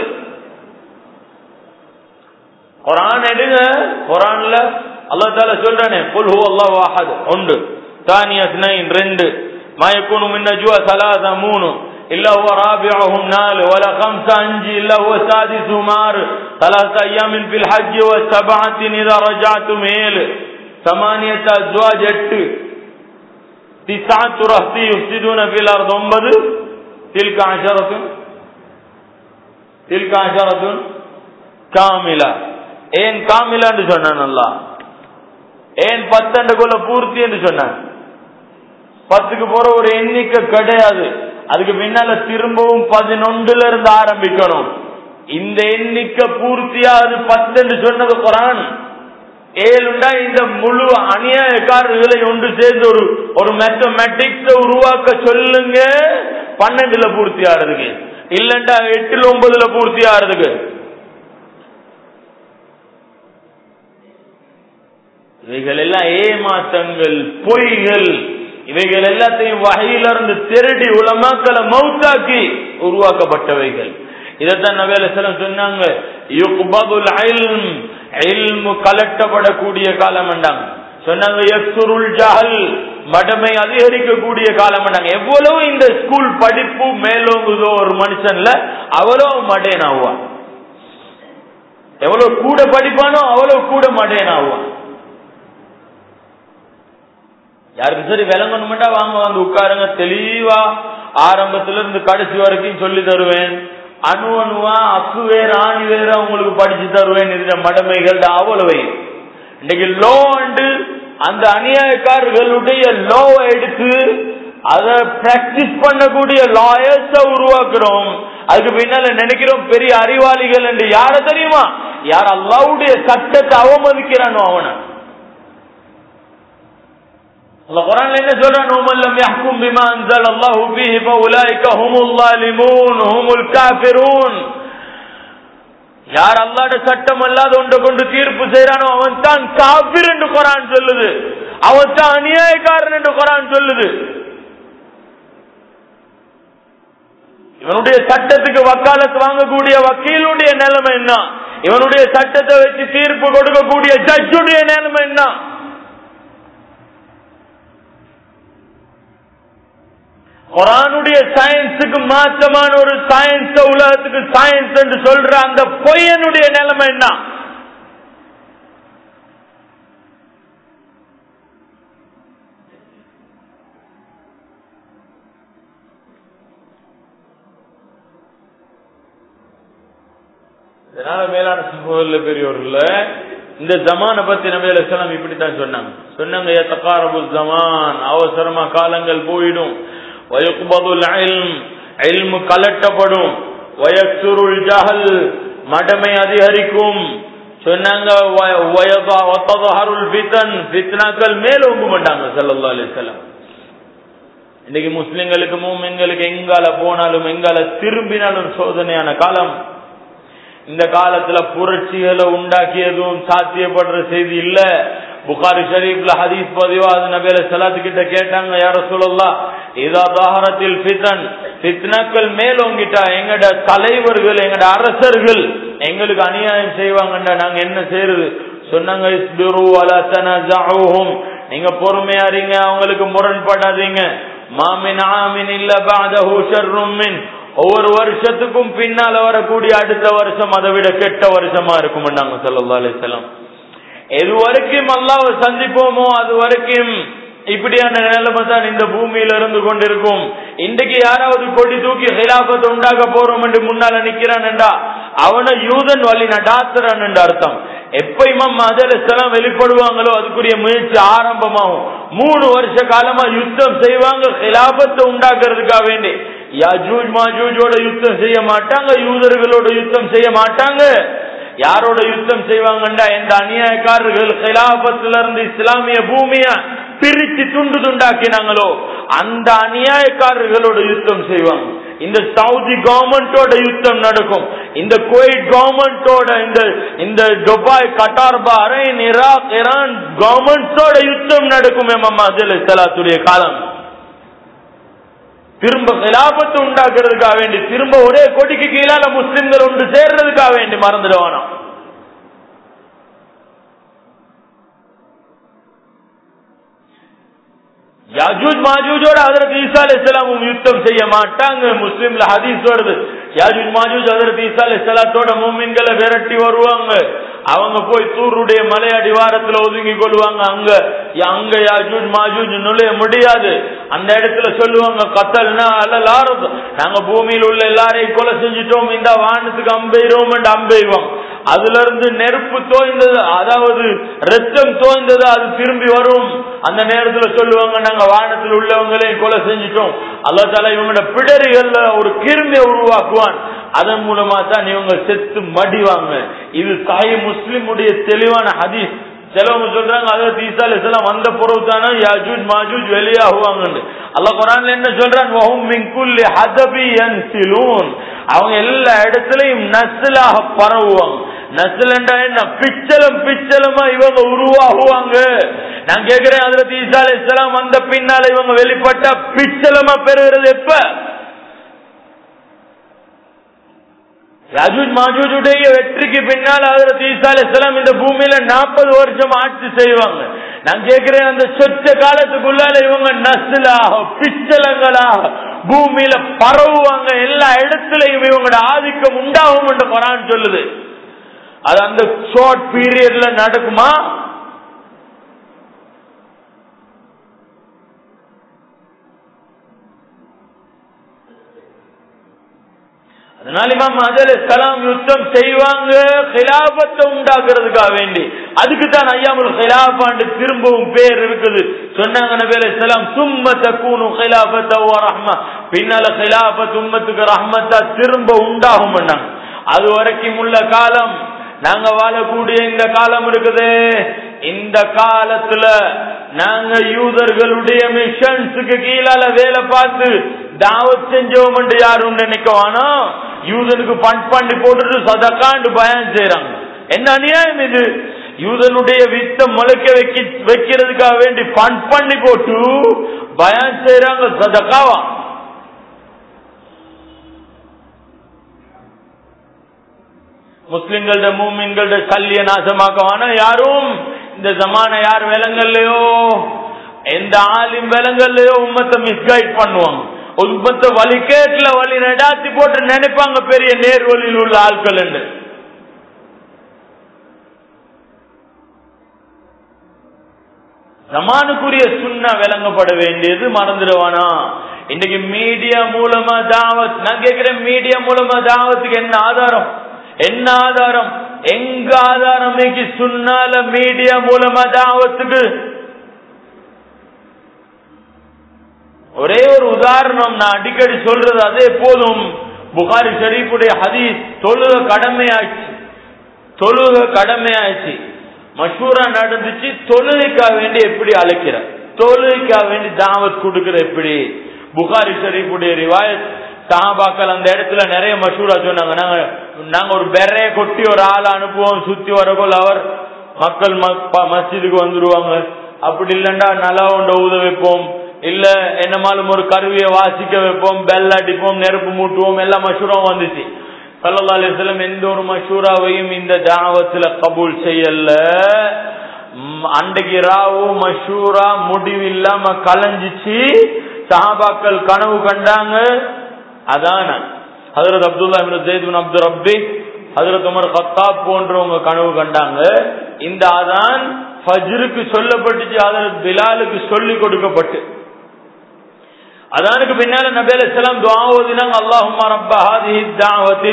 குரான் எடுங்க குரான்ல அல்லா தால சொல்றானே புல் ஹூ அல்லா வாஹத் ஒன்று தானியத் நைன் ரெண்டு மாயக்கூனு மின்னஜுவா சலாசா மூணு إلا هو رابعهم نال ولا خمسة أنجي إلا هو سادسهم آر ثلاثة أيام في الحج وسبعة إذا رجعتم إيل ثمانية أزواج எட்டு تسعة رهطي يفسدون في الأرض ஒன்பது تلك عشرة تلك عشرة كاملة ஏன் காமிலா என்று சொன்னான் அல்லா ஏன் பத்தண்டுக்குள்ள பூர்த்தி என்று சொன்னான் பத்துக்கு போற ஒரு எண்ணிக்கை கிடையாது அதுக்கு பின்னால திரும்பவும் பதினொன்றுல இருந்து ஆரம்பிக்கணும் இந்த எண்ணிக்கை பூர்த்தியா அது பத்து என்று சொன்னது குரான் ஏழுண்டா இந்த முழு அநியாயக்காரர்களை ஒன்று சேர்ந்து ஒரு ஒரு மேத்தமெட்டிக்ஸ் உருவாக்க சொல்லுங்க பன்னெண்டுல பூர்த்தி ஆறதுக்கு இல்லண்டா எட்டுல ஒன்பதுல பூர்த்தி ஆறதுக்கு இவைகள் எல்லாம் ஏமாற்றங்கள் பொய்கள் இவைகள் எல்லாத்தையும் வகையிலிருந்து திருடி உலமாக்களை மௌத்தாக்கி உருவாக்கப்பட்டவைகள் இதைத்தான் நவேல சிலம் சொன்னாங்க யுக்பதுல் இல்ம் இல்மு கலட்டப்படக்கூடிய காலம் என்றாங்க சொன்னாங்க யக்சுருல் ஜஹல் மடமை அதிகரிக்கக்கூடிய காலம் என்றாங்க எவ்வளவு இந்த ஸ்கூல் படிப்பு மேலோங்குதோ ஒரு மனுஷன்ல அவ்வளவு மடேன் ஆவான் எவ்வளவு கூட படிப்பானோ அவ்வளவு கூட மடேன் ஆவான் யாருக்கு சரி விளங்கணுமெண்டா வாங்க வந்து உட்காருங்க தெளிவா ஆரம்பத்துல இருந்து கடைசி வரைக்கும் சொல்லி தருவேன் அணு அணுவா அக்கு வேற ஆணி வேற உங்களுக்கு படிச்சு தருவேன் இதுல மடமைகள் அவ்வளவை இன்னைக்கு லோ அண்டு அந்த அநியாயக்காரர்களுடைய லோவை எடுத்து அதை பிராக்டிஸ் பண்ணக்கூடிய லாயர்ஸ உருவாக்குறோம் அதுக்கு பின்னால நினைக்கிறோம் பெரிய அறிவாளிகள் என்று யார தெரியுமா யார் அல்லாவுடைய சட்டத்தை அவமதிக்கிறானோ அவனை الله قرآن لنا سورة ومن لم يحكم بما أنزل الله فيه فأولئك هم الظالمون هم الكافرون யார் அல்லாட சட்டம் அல்லாத ஒன்றை கொண்டு தீர்ப்பு செய்யறானோ அவன் தான் காபிர் என்று குரான் சொல்லுது அவன் தான் அநியாயக்காரன் என்று குரான் சொல்லுது இவனுடைய சட்டத்துக்கு வக்காலத்து வாங்கக்கூடிய வக்கீலுடைய நிலைமை என்ன இவனுடைய சட்டத்தை வச்சு தீர்ப்பு கொடுக்கக்கூடிய ஜட்ஜுடைய நிலைமை என்ன குரானுடைய சயின்ஸுக்கு மாற்றமான ஒரு சயின்ஸ் உலகத்துக்கு சயின்ஸ் என்று சொல்ற அந்த பொய்யனுடைய நிலைமை என்ன இதனால மேலான சகோதர பெரியவர்கள இந்த ஜமான பத்தி நபி அலிஸ்லாம் இப்படித்தான் சொன்னாங்க சொன்னாங்க "யா தகாரபு ஜமான் அவசரமா காலங்கள் போயிடும் வயக்குபதுல் இல்ம் இல்மு கலட்டப்படும் வயக்சுருல் ஜஹல் மடமை அதிகரிக்கும் சொன்னாங்க "வ- வயதா- வத்ததஹருல் ஃபிதன் ஃபித்னாக்கள் மேலோங்க மாட்டாங்க ஸல்லல்லாஹு அலைஹி வஸல்லம் இன்னைக்கு முஸ்லிம்களுக்கு மூமின்களுக்கு எங்கால போனாலும் எங்கால திரும்பினாலும் சோதனையான காலம் இந்த காலத்துல புரட்சிகளை உண்டாக்கியதும் சாத்தியப்படுற செய்தி இல்ல புகாரி ஷரீப்ல ஹதீஸ் பதிவா அது நபியில சலாத்து கிட்ட கேட்டாங்க யார சொல்லலாம் இதா தாகரத்தில் ஃபிதன் ஃபித்னாக்கள் மேலோங்கிட்டா எங்கட தலைவர்கள் எங்கட அரசர்கள் எங்களுக்கு அநியாயம் செய்வாங்கண்டா நாங்க என்ன செய்யறது சொன்னாங்க இஸ்பிரு வலா தனஸஉஹும் நீங்க பொறுமையா இருங்க அவங்களுக்கு முரண்படாதீங்க மாமின் ஆமின் இல்ல பாதஹு ஷர்ரும் மின் ஒவ்வொரு வருஷத்துக்கும் பின்னால வரக்கூடிய அடுத்த வருஷம் அதை விட கெட்ட வருஷமா இருக்கும் நாங்க சொல்லா அலிசல்லாம் எது வரைக்கும் அல்லாவை சந்திப்போமோ அது வரைக்கும் இப்படியான நிலைமை தான் இந்த பூமியில இருந்து கொண்டிருக்கும் இன்றைக்கு யாராவது கொடி தூக்கி ஹிலாபத்தை உண்டாக்க போறோம் என்று முன்னால நிக்கிறான்டா அவனை யூதன் வழி நடாத்துறான் என்று அர்த்தம் எப்ப இமாம் மதரசெல்லாம் வெளிப்படுவாங்களோ அதுக்குரிய முயற்சி ஆரம்பமாகும் மூணு வருஷ காலமா யுத்தம் செய்வாங்க ஹிலாபத்தை உண்டாக்குறதுக்காக வேண்டி யாஜூஜ் மாஜூஜோட யுத்தம் செய்ய மாட்டாங்க யூதர்களோட யுத்தம் செய்ய மாட்டாங்க யாரோட யுத்தம் செய்வாங்கண்டா எந்த அநியாயக்காரர்கள் ஹிலாபத்துல இருந்து இஸ்லாமிய பூமிய பிரிச்சு துண்டு துண்டாக்கினாங்களோ அந்த அநியாயக்காரர்களோட யுத்தம் செய்வாங்க இந்த சவுதி கவர்மெண்டோட யுத்தம் நடக்கும் இந்த குவைட் கவர்மெண்டோட இந்த இந்த Dubai Qatar Bahrain Iraq Iran கவர்மெண்ட்ஸோட யுத்தம் நடக்கும் எம்மா அதில் சலாத்துடைய காலம் திரும்ப கிலாபத்து உண்டாக்குறதுக்காக வேண்டி திரும்ப ஒரே கொடிக்கு கீழால முஸ்லிம்கள் ஒன்று சேர்றதுக்காக வேண்டி மறந்துடுவானா யாஜூஜ் மாஜூஜோட ஹதரத் ஈசா அலைஹிஸ்ஸலாமும் யுத்தம் செய்ய மாட்டாங்க முஸ்லிம்ல ஹதீஸ் வருது யாஜூஜ் மாஜூஜ் ஹதரத் ஈசா அலைஹிஸ்ஸலாத்தோட மூமின்களை விரட்டி வருவாங்க அவங்க போய் தூருடைய மலை அடிவாரத்துல ஒதுங்கி கொள்வாங்க அங்க அங்க யாஜூஜ் மாஜூஜ் நுழைய முடியாது அந்த இடத்துல சொல்லுவாங்க கத்தல்னா அல்லலாரது நாங்க பூமியில் உள்ள எல்லாரையும் கொலை செஞ்சுட்டோம் இந்த வானத்துக்கு அம்பெய்றோம் அம்பெய்வோம் அதுல இருந்து நெருப்பு தோய்ந்தது அதாவது ரத்தம் தோய்ந்தது அது திரும்பி வரும் அந்த நேரத்துல சொல்லுவாங்க நாங்க வானத்தில் உள்ளவங்களையும் கொலை செஞ்சுட்டோம் அல்லா தாலா இவங்களோட பிடரிகள்ல ஒரு கிருமியை உருவாக்குவான் அதன் மூலமா தான் இவங்க செத்து மடிவாங்க இது தாய் முஸ்லிமுடைய தெளிவான ஹதீஸ் சிலவங்க சொல்றாங்க அதாவது ஈசா அலிஸ்லாம் வந்த பொருள் தானே யாஜூஜ் மாஜூஜ் வெளியாகுவாங்கன்னு அல்லாஹ் குரான்ல என்ன சொல்றான் வஹும் மின் குல்லி ஹதபி யன்சிலூன் அவங்க எல்லா இடத்துலயும் நஸ்லாக பரவுவாங்க நஸ்லண்டா என்ன பிச்சலம் பிச்சலமா இவங்க உருவாகுவாங்க நான் கேக்குறேன் அதுல ஈசா அலிஸ்லாம் வந்த பின்னால இவங்க வெளிப்பட்ட பிச்சலமா பெறுகிறது எப்ப யாஜூஜ் மாஜூஜுடைய வெற்றிக்கு பின்னால் ஹஜரத் ஈசா அலைஹிஸ்ஸலாம் இந்த பூமியில நாற்பது வருஷம் ஆட்சி செய்வாங்க நான் கேட்கிறேன் அந்த சொச்ச காலத்துக்குள்ளால இவங்க நஸ்லாக பிச்சலங்களாக பூமியில பரவுவாங்க எல்லா இடத்துலயும் இவங்களோட ஆதிக்கம் உண்டாகும் என்று குரான் சொல்லுது அது அந்த ஷார்ட் பீரியட்ல நடக்குமா அதனால இமாம் அஜல் சலாம் யுத்தம் செய்வாங்க ஹிலாபத்தை உண்டாக்குறதுக்காக வேண்டி அதுக்கு தான் ஐயாமுல் ஹிலாபாண்டு திரும்பவும் பேர் இருக்குது சொன்னாங்க நபி அலைஹிஸ்ஸலாம் சும்ம தக்கூனு ஹிலாபத்த வ ரஹ்ம பின்னால ஹிலாபத் உம்மத்துக்கு ரஹ்மத்தா திரும்ப உண்டாகும் அது வரைக்கும் உள்ள காலம் நாங்க வாழக்கூடிய இந்த காலம் இருக்குது இந்த காலத்துல நாங்க யூதர்களுடைய மிஷன்ஸுக்கு கீழால வேலை பார்த்து தாவத் செஞ்சோம் என்று யாரும் நினைக்கவானா யூதனுக்கு பண்ட் பண்ணி போட்டுட்டு சதக்காண்டு பயன் செய்யறாங்க என்ன அநியாயம் இது யூதனுடைய வித்த முளைக்க வைக்க வைக்கிறதுக்காக வேண்டி பண்ட் பண்ணி போட்டு பயன் செய்யறாங்க சதக்காவா முஸ்லிம்களோட மூமின்களோட கல்ய நாசமாக்கவான யாரும் இந்த ஜமான யார் விலங்கல்லையோ எந்த ஆலிம் விலங்கல்லையோ உம்மத்தை மிஸ்கைட் பண்ணுவாங்க உம்மத்தை வழிகேட்டுல வழி நடாத்தி போட்டு நினைப்பாங்க பெரிய நேர்வழியில் உள்ள ஆட்கள் என்று ஜமானுக்குரிய சுண்ணா விளங்கப்பட வேண்டியது மறந்துடுவானா இன்னைக்கு மீடியா மூலமா தாவத் நான் கேட்கிறேன் மீடியா மூலமா தாவத்துக்கு என்ன ஆதாரம் என்ன ஆதாரம் எங்க ஆதாரம் இன்னைக்கு சுண்ணால மீடியா மூலமா தாவத்துக்கு ஒரே ஒரு உதாரணம் நான் அடிக்கடி சொல்றது அதே போதும் புகாரி ஷரீஃபுடைய ஹதீஸ் தொழுக கடமையாச்சு தொழுக கடமையாச்சு மஷூரா நடந்துச்சு தொழுகைக்காக வேண்டி எப்படி அழைக்கிறார் தொழுகைக்காக வேண்டி தாவத் கொடுக்கிற எப்படி புகாரி ஷரீஃபுடைய ரிவாயத் சாபாக்கள் அந்த இடத்துல நிறைய மஷூரா சொன்னாங்க நாங்க நாங்க ஒரு பெறைய கொட்டி ஒரு ஆள் அனுப்புவோம் சுத்தி வரக்குள்ள அவர் மக்கள் மஸ்ஜிதுக்கு வந்துருவாங்க அப்படி இல்லைண்டா நல்லா ஒன்ற உத வைப்போம் இல்ல என்னமாலும் ஒரு கருவியை வாசிக்க வைப்போம் பெல் அடிப்போம் நெருப்பு மூட்டுவோம் எல்லாம் மஷூரம் வந்துச்சு சல்லா அலிஸ்லம் எந்த ஒரு மஷூராவையும் இந்த தாவத்துல கபூல் செய்யல அன்றைக்கு ராவு மஷூரா முடிவில்லாம கலைஞ்சிச்சு சஹாபாக்கள் கனவு கண்டாங்க அதான ஹதரத் அப்துல்லா ஜெய்துன் அப்துல் ரப்பி ஹதரத் உமர் கத்தாப் போன்றவங்க கனவு கண்டாங்க இந்த அதான் ஃபஜ்ருக்கு சொல்லப்பட்டுச்சு ஹதரத் பிலாலுக்கு சொல்லி கொடுக்கப்பட்டு அதானுக்கு பின்னால நபி அலைஹிஸ்ஸலாம் துஆ ஓதினாங்க அல்லாஹும்ம ரப்ப ஹாதிஹி தாவத்தி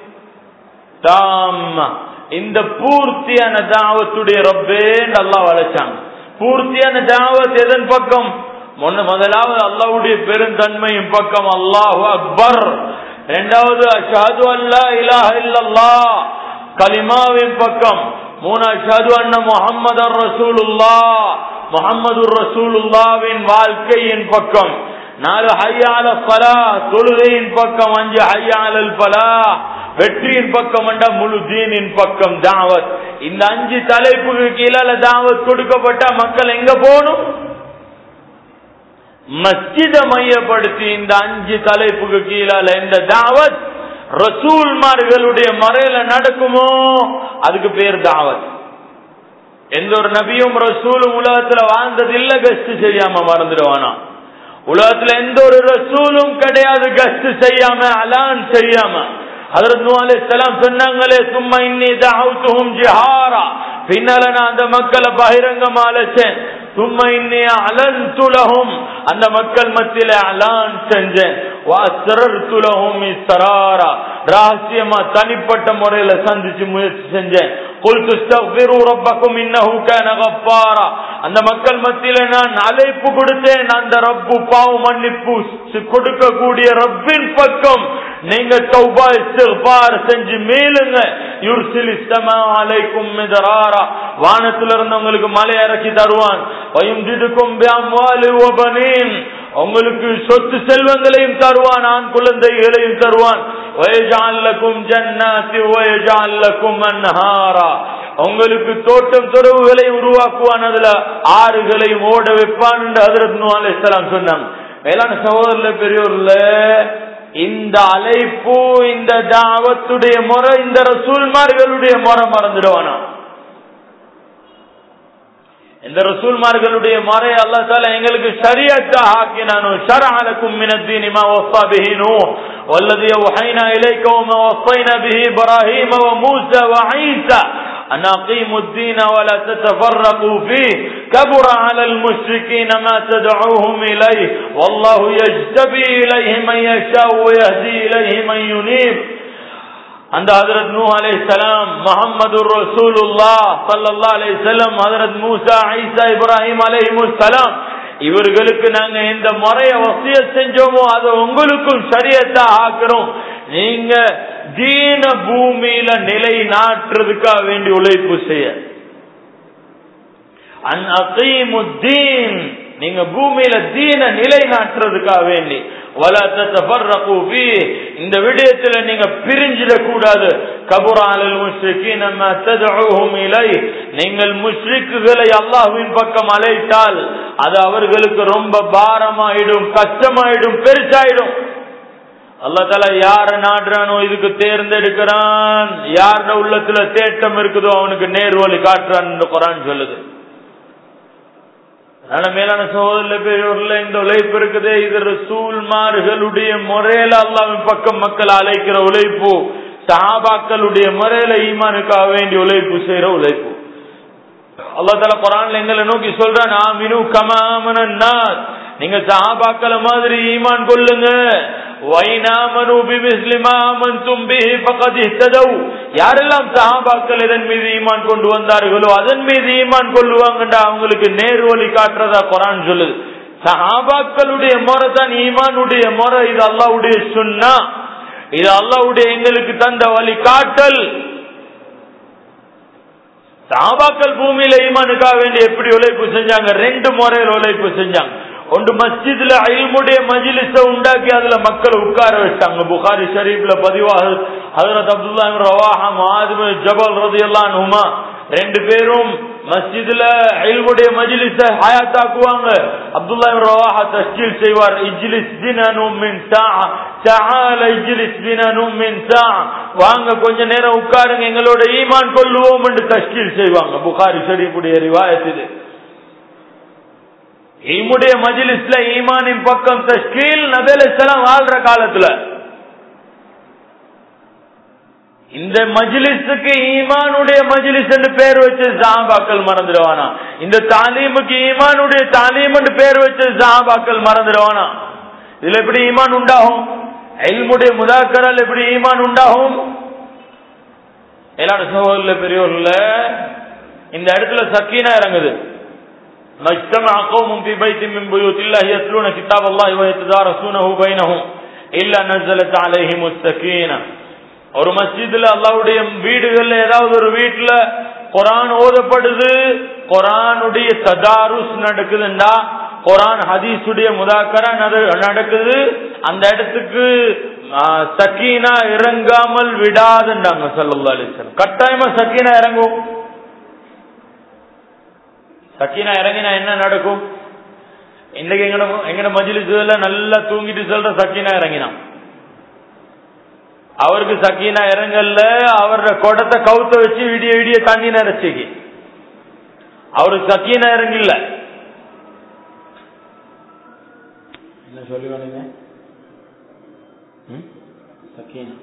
தாம்மா இந்த பூர்த்தியான தாவத்துடைய ரப்பேன்னு அல்லாஹ் வளைச்சாங்க பூர்த்தியான தாவத் எதன் பக்கம் முன்ன முதலாவது அல்லாஹ்வுடைய பெருந்தன்மையின் பக்கம் அல்லாஹு அக்பர் இரண்டாவது அஷஹது அல்லா இலாஹ இல்லல்லாஹ் கலிமாவின் பக்கம் மூணு அஷஹது அன்ன முஹம்மது ரசூலுல்லா முஹம்மது ரசூலுல்லாவின் வாழ்க்கையின் பக்கம் நாலு ஹையால பலா தொழுகையின் பக்கம் அஞ்சு ஹையாலல் பலா வெற்றியின் பக்கம் அண்டா முழு தீனின் பக்கம் தாவத் இந்த அஞ்சு தலைப்புக்கு கீழால தாவத் கொடுக்கப்பட்ட மக்கள் எங்க போகணும் மஸ்ஜித மையப்படுத்தி இந்த அஞ்சு தலைப்புக்கு கீழால இந்த தாவத் ரசூல்மார்களுடைய மறையில நடக்குமோ அதுக்கு பேர் தாவத் எந்த ஒரு நபியும் ரசூலும் உலகத்துல வாழ்ந்தது இல்ல கஸ்ட் செய்யாம மறந்துடுவானா உலகத்துல எந்த ஒரு ரசூலும் கிடையாது கஸ்ட் செய்யாம அலான் செய்யாம ஹதரத் நூ அலைஹிஸ்ஸலாம் சொன்னாங்களே சும்மா இன்னி தஅவுதுஹும் ஜிஹாரா பின்னால நான் அந்த மக்களை பகிரங்கமா அழைச்சேன் சும்மா இன்னி அலன்து லஹும் அந்த மக்கள் மத்தியில அலான் செஞ்சேன் வாசரர்து லஹும் இஸ்ராரா ரகசியமா தனிப்பட்ட முறையில சந்திச்சு முயற்சி செஞ்சேன் قلت استغفروا ربكم انه كان غفارا அந்த மக்கள் மத்தியில நான் அழைப்பு கொடுத்தேன் அந்த ரப்பு பாவ மன்னிப்பு கொடுக்கக்கூடிய ரப்பின் பக்கம் நீங்க தௌபா இஸ்திக்பார் செஞ்சு மேலுங்க யுர்சில் இஸ்தமா அலைக்கும் மிதராரா வானத்துல இருந்து உங்களுக்கு மலை இறக்கி தருவான் வயம்ஜிதுக்கும் பிஅம்வாலி வபனீன் உங்களுக்கு சொத்து செல்வங்களையும் தருவான் ஆண் குழந்தைகளையும் தருவான் வயஜாலக்கும் ஜன்னாத்தி வயஜாலக்கும் அன்ஹாரா உங்களுக்கு தோட்டம் துறவுகளை உருவாக்குவான் அதுல ஆறுகளையும் ஓட வைப்பான் என்று ஹதரத் நூ அலைஹிஸ்ஸலாம் சொன்னாங்க மேலான சகோதரர்ல பெரியோர்ல இந்த அழைப்பு இந்த தாவத்துடைய முறை இந்த ரசூல்மார்களுடைய முறை மறந்துடுவானா இந்த ரசூல்மார்களுடைய முறை அல்லா தால எங்களுக்கு ஷரியத்தா ஆக்கினானு ஷரஅலக்கும் மின الدين ما وصى به نوح والذي اوحينا اليك وما وصينا به ابراهيم وموسى وعيسى أن أقيموا الدين ولا تتفرقوا فيه كبر على المشركين ما تدعوهم إليه والله يجتبي إليه من يشاء ويهدي إليه من ينيب அந்த ஹதரத் நூ அலை சலாம் முகமது ரசூலுல்லா சல்லா அலை சலம் ஹதரத் மூசா ஐசா இப்ராஹிம் அலைஹிமுசலாம் இவர்களுக்கு நாங்க எந்த முறைய வசிய செஞ்சோமோ அதை உங்களுக்கும் சரியத்தா ஆக்குறோம் நீங்க தீன பூமியில நிலை நாட்டுறதுக்காக வேண்டி உழைப்பு செய்ய அன் அகீமுத்தீன் நீங்க பூமியில தீன நிலைநாட்டுறதுக்காக வேண்டி வலா தத்தஃபர்ரகு ஃபீ இந்த விடயத்துல நீங்க பிரிஞ்சிட கூடாது கபுராலல் முஷ்ரிகீன மா தத்உஹும் இலை நீங்கள் முஷ்ரிக்குகளை அல்லாஹ்வின் பக்கம் அழைத்தால் அது அவர்களுக்கு ரொம்ப பாரமாயிடும் கஷ்டமாயிடும் பெருசாயிடும் அல்லா தால யார நாடுறானோ இதுக்கு தேர்ந்தெடுக்கிறான் யாரோட உள்ளத்துல தேட்டம் இருக்குதோ அவனுக்கு நேர்வழி காட்டுறான் குரான் சொல்லுது அதனால மேலான சகோதர பெரியோர்ல இந்த உழைப்பு இருக்குது இது ரசூல்மார்களுடைய முறையில அல்லாவின் பக்கம் மக்கள் அழைக்கிற உழைப்பு சஹாபாக்களுடைய முறையில ஈமானுக்காக வேண்டிய உழைப்பு செய்யற உழைப்பு அல்லா தால குரான்ல எங்களை நோக்கி சொல்றான் ஆமினு கமாமன நீங்க சஹாபாக்கள மாதிரி ஈமான் கொள்ளுங்க யாரெல்லாம் சஹாபாக்கள் இதன் மீது ஈமான் கொண்டு வந்தார்களோ அதன் மீது ஈமான் கொள்ளுவாங்கடா அவங்களுக்கு நேர்வழி காட்டுறதா குரான் சொல்லுது சஹாபாக்களுடைய முறை தான் ஈமானுடைய முறை இது அல்லாவுடைய சுன்னா இது அல்லாவுடைய எங்களுக்கு தந்த வழி காட்டல் சாபாக்கள் பூமியில ஈமானுக்காக வேண்டி எப்படி உழைப்பு செஞ்சாங்க ரெண்டு முறையில் உழைப்பு செஞ்சாங்க ஒன்று மஸ்ஜித்ல அயில்முடைய மஜிலிஸ உண்டாக்கி அதுல மக்களை உட்கார வச்சாங்க புகாரி ஷரீப்ல பதிவாக ஹதரத் அப்துல்லா ரவாஹா மாதிரி ஜபல் ரதி எல்லாம் ரெண்டு பேரும் மஸ்ஜித்ல அயில்முடைய மஜிலிஸ ஹயாத்தாக்குவாங்க அப்துல்லா ரவாஹா தஸ்கீல் செய்வார் இஜ்லிஸ் தினனும் மின் சஹால இஜ்லிஸ் தினனும் மின் வாங்க கொஞ்ச நேரம் உட்காருங்க எங்களோட ஈமான் கொள்ளுவோம் என்று தஸ்கீல் செய்வாங்க புகாரி ஷரீஃபுடைய ரிவாயத் இது ஈமுடைய மஜிலிஸ்ல ஈமானின் பக்கம் தஷ்கீல் நபேலாம் வாழ்ற காலத்துல இந்த மஜிலிஸுக்கு ஈமானுடைய மஜிலிஸ் என்று பேர் வச்சு ஜாபாக்கள் மறந்துடுவானா இந்த தாலீமுக்கு ஈமானுடைய தாலீம் என்று பேர் வச்சு ஜாபாக்கள் மறந்துடுவானா இதுல எப்படி ஈமான் உண்டாகும் எல்முடைய முதாக்கரால் எப்படி ஈமான் உண்டாகும் எல்லாரும் சகோதரில் பெரியோர்ல இந்த இடத்துல சக்கீனா இறங்குது ما اجتمع قوم في بيت من بيوت الله يتلون كتاب الله ويتدارسونه بينهم إلا نزلت عليهم السكينة ஒரு மஸ்ஜித்ல அல்லாவுடைய வீடுகள்ல ஏதாவது ஒரு வீட்டுல குரான் ஓதப்படுது குரானுடைய ததாருஸ் நடக்குதுண்டா குரான் ஹதீஸுடைய முதாக்கரா நடக்குது அந்த இடத்துக்கு சக்கீனா இறங்காமல் விடாதுண்டாங்க சல்லா அலிஸ்லாம் கட்டாயமா சக்கீனா இறங்கும் சக்கீனா இறங்கினா என்ன நடக்கும் இன்னைக்கு எங்கட எங்கட மஜிலிசுல நல்லா தூங்கிட்டு சொல்ற சக்கீனா இறங்கினான் அவருக்கு சக்கீனா இறங்கல்ல அவரோட குடத்தை கவுத்த வச்சு விடிய விடிய தண்ணி நினைச்சிக்கு அவருக்கு சக்கீனா இறங்கல என்ன சொல்லி வந்தீங்க சக்கீனா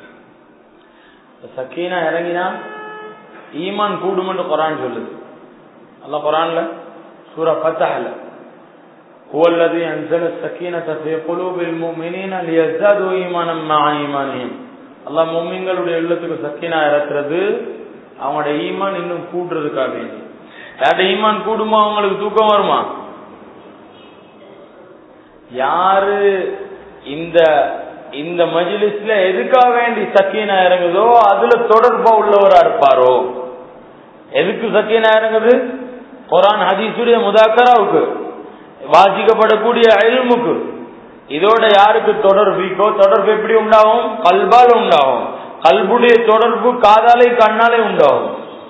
சக்கீனா இறங்கினா ஈமான் கூடுமென்று குரான் சொல்லுது الله قرآن له سورة فتح له هو الذي أنزل السكينة في قلوب المؤمنين ليزدادوا إيمانا مع إيمانهم அல்லாஹ் மொம்மிங்களுடைய உள்ளத்துக்கு சக்கினா இறக்குறது அவங்களோட ஈமான் இன்னும் கூட்டுறதுக்காக வேண்டி யார்ட ஈமான் கூடுமா அவங்களுக்கு தூக்கம் வருமா யாரு இந்த இந்த மஜிலிஸ்ல எதுக்காக வேண்டி சக்கீனா இறங்குதோ அதுல தொடர்பா உள்ளவரா இருப்பாரோ எதுக்கு சக்கீனா இறங்குது குரான் ஹதீசுடைய முதாக்கராவுக்கு வாசிக்கப்படக்கூடிய அயல்முக்கு இதோட யாருக்கு தொடர்புக்கோ தொடர்பு எப்படி உண்டாகும் கல்பால உண்டாகும் கல்புடைய தொடர்பு காதாலை கண்ணாலே உண்டாகும்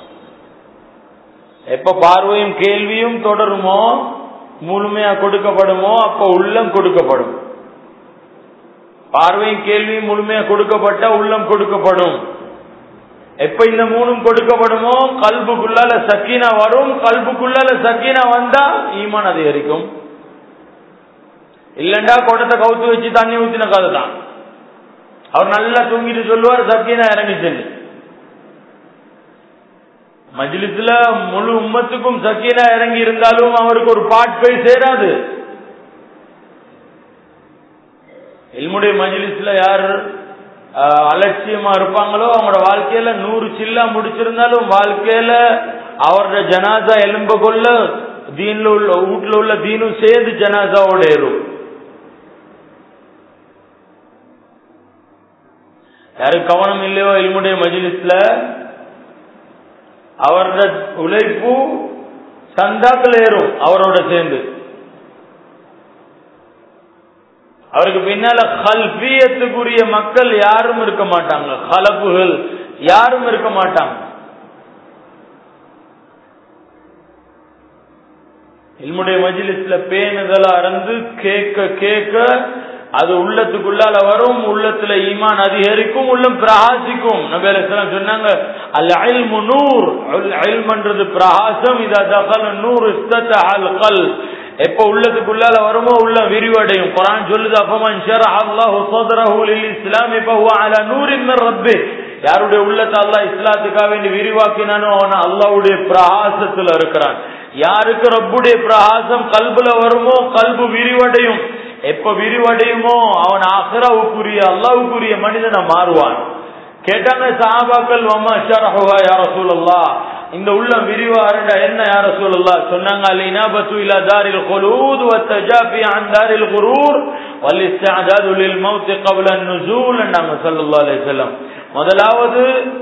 எப்ப பார்வையும் கேள்வியும் தொடருமோ முழுமையா கொடுக்கப்படுமோ அப்ப உள்ளம் கொடுக்கப்படும் பார்வையும் கேள்வியும் முழுமையா கொடுக்கப்பட்ட உள்ளம் கொடுக்கப்படும் எப்ப இந்த மூணும் கொடுக்கப்படுமோ கல்புக்குள்ளால சக்கீனா வரும் கல்புக்குள்ளால சக்கீனா வந்தா ஈமான் அதிகரிக்கும் இல்லண்டா குடத்தை கவுத்து வச்சு தண்ணி ஊத்தின கதை தான் அவர் நல்லா தூங்கிட்டு சொல்லுவார் சக்கீனா இறங்கிச்சு மஜ்லிஸ்ல முழு உம்மத்துக்கும் சக்கீனா இறங்கி இருந்தாலும் அவருக்கு ஒரு பாட் போய் சேராது இல்முடைய மஜ்லிஸ்ல யார் அலட்சியமா இருப்பாங்களோ அவங்களோட வாழ்க்கையில நூறு சில்லா முடிச்சிருந்தாலும் வாழ்க்கையில அவரோட ஜனாசா எலும்ப கொள்ள தீன்ல உள்ள வீட்டுல உள்ள தீனும் சேர்ந்து ஜனாசாவோட ஏறும் யாரு கவனம் இல்லையோ இல்முடைய மஜிலிஸ்ல அவரோட உழைப்பு சந்தாக்கள் ஏறும் அவரோட சேர்ந்து அவருக்கு பின்னால கல்பியத்துக்குரிய மக்கள் யாரும் இருக்க மாட்டாங்க கலப்புகள் யாரும் இருக்க மாட்டாங்க இல்முடைய மஜிலிஸ்ல பேணுதலா இருந்து கேட்க கேட்க அது உள்ளத்துக்குள்ளால வரும் உள்ளத்துல ஈமான் அதிகரிக்கும் உள்ளம் பிரகாசிக்கும் நபேல சொன்னாங்க அல் அல்மு நூர் அல்மன்றது பிரகாசம் இதா தகல நூர் அல் கல் எப்ப உள்ளத்துக்குள்ளால வருமோ உள்ள விரிவடையும் குரான் சொல்லுது அப்பமன் ஷரஹ அல்லாஹு சதரஹு லில் இஸ்லாம் ஃபஹுவ அலா நூரின் மின் ரப்பி யாருடைய உள்ளத்தை அல்லாஹ் இஸ்லாத்துக்காக வேண்டி விரிவாக்கினானோ அவன் அல்லாஹ்வுடைய பிரகாசத்துல இருக்கிறான் யாருக்கு ரப்புடைய பிரகாசம் கல்புல வருமோ கல்பு விரிவடையும் எப்ப விரிவடையுமோ அவன் அஹ்ராவுக்குரிய அல்லாவுக்குரிய மனிதனை மாறுவான் கேட்டாங்க சஹாபாக்கள் வம்மா ஷரஹுவா யா ரசூலல்லாஹ் இந்த உள்ளம் விரிவாருண்டா என்ன யார சொல்லலாம் சொன்னாங்க அலினாபத்து இலா தாரில் குலூத் வத்தஜாபி அன் தாரில் குரூர் வலிஸ்தாதாது லில் மௌத் قبل النزول நாங்க ஸல்லல்லாஹு அலைஹி வஸல்லம் முதலாவது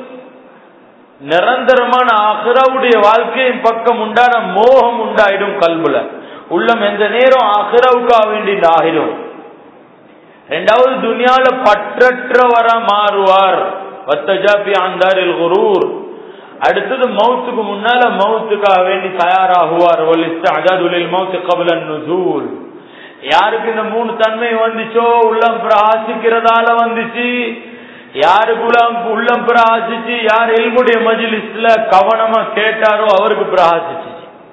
நிரந்தரமான ஆஹிராவுடைய வாழ்க்கையின் பக்கம் உண்டான மோகம் உண்டாயிடும் கல்புல உள்ளம் எந்த நேரம் ஆஹிராவுக்காக வேண்டி ஆகிடும் ரெண்டாவது துனியால பற்றற்றவரா மாறுவார் வத்தஜாபி அந்தாரில் குரூர் அடுத்தது மவுத்துக்கு முன்னால மவுத்துக்காக வேண்டி தயாராகுவார் மவுத்து கபலன் நுசூல் யாருக்கு இந்த மூணு தன்மை வந்துச்சோ உள்ளம் பிரகாசிக்கிறதால வந்துச்சு யாருக்கு உள்ளம் உள்ளம் பிரகாசிச்சு யார் எல்முடைய மஜிலிஸ்ல கவனமா கேட்டாரோ அவருக்கு பிரகாசிச்சு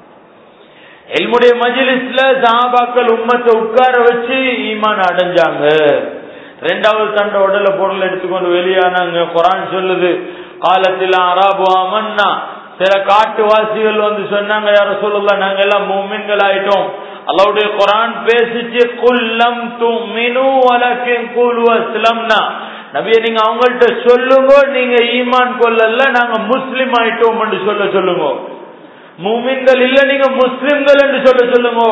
எல்முடைய மஜிலிஸ்ல சாபாக்கள் உம்மத்தை உட்கார வச்சு ஈமான் அடைஞ்சாங்க ரெண்டாவது தண்ட உடல பொருள் எடுத்துக்கொண்டு வெளியானாங்க குரான் சொல்லுது காலத்தில் அராபு அமன்னா சில காட்டுவாசிகள் வந்து சொன்னாங்க யார சொல்லல நாங்க எல்லாம் மூமின்கள் ஆயிட்டோம் அல்லாவுடைய குரான் பேசிச்சு குல்லம் துமினு வலக்கின் கூலு அஸ்லம்னா நபிய நீங்க அவங்கள்ட்ட சொல்லுங்க நீங்க ஈமான் கொள்ளல நாங்க முஸ்லிம் ஆயிட்டோம் என்று சொல்ல சொல்லுங்க மூமின்கள் இல்ல நீங்க முஸ்லிம்கள் என்று சொல்ல சொல்லுங்க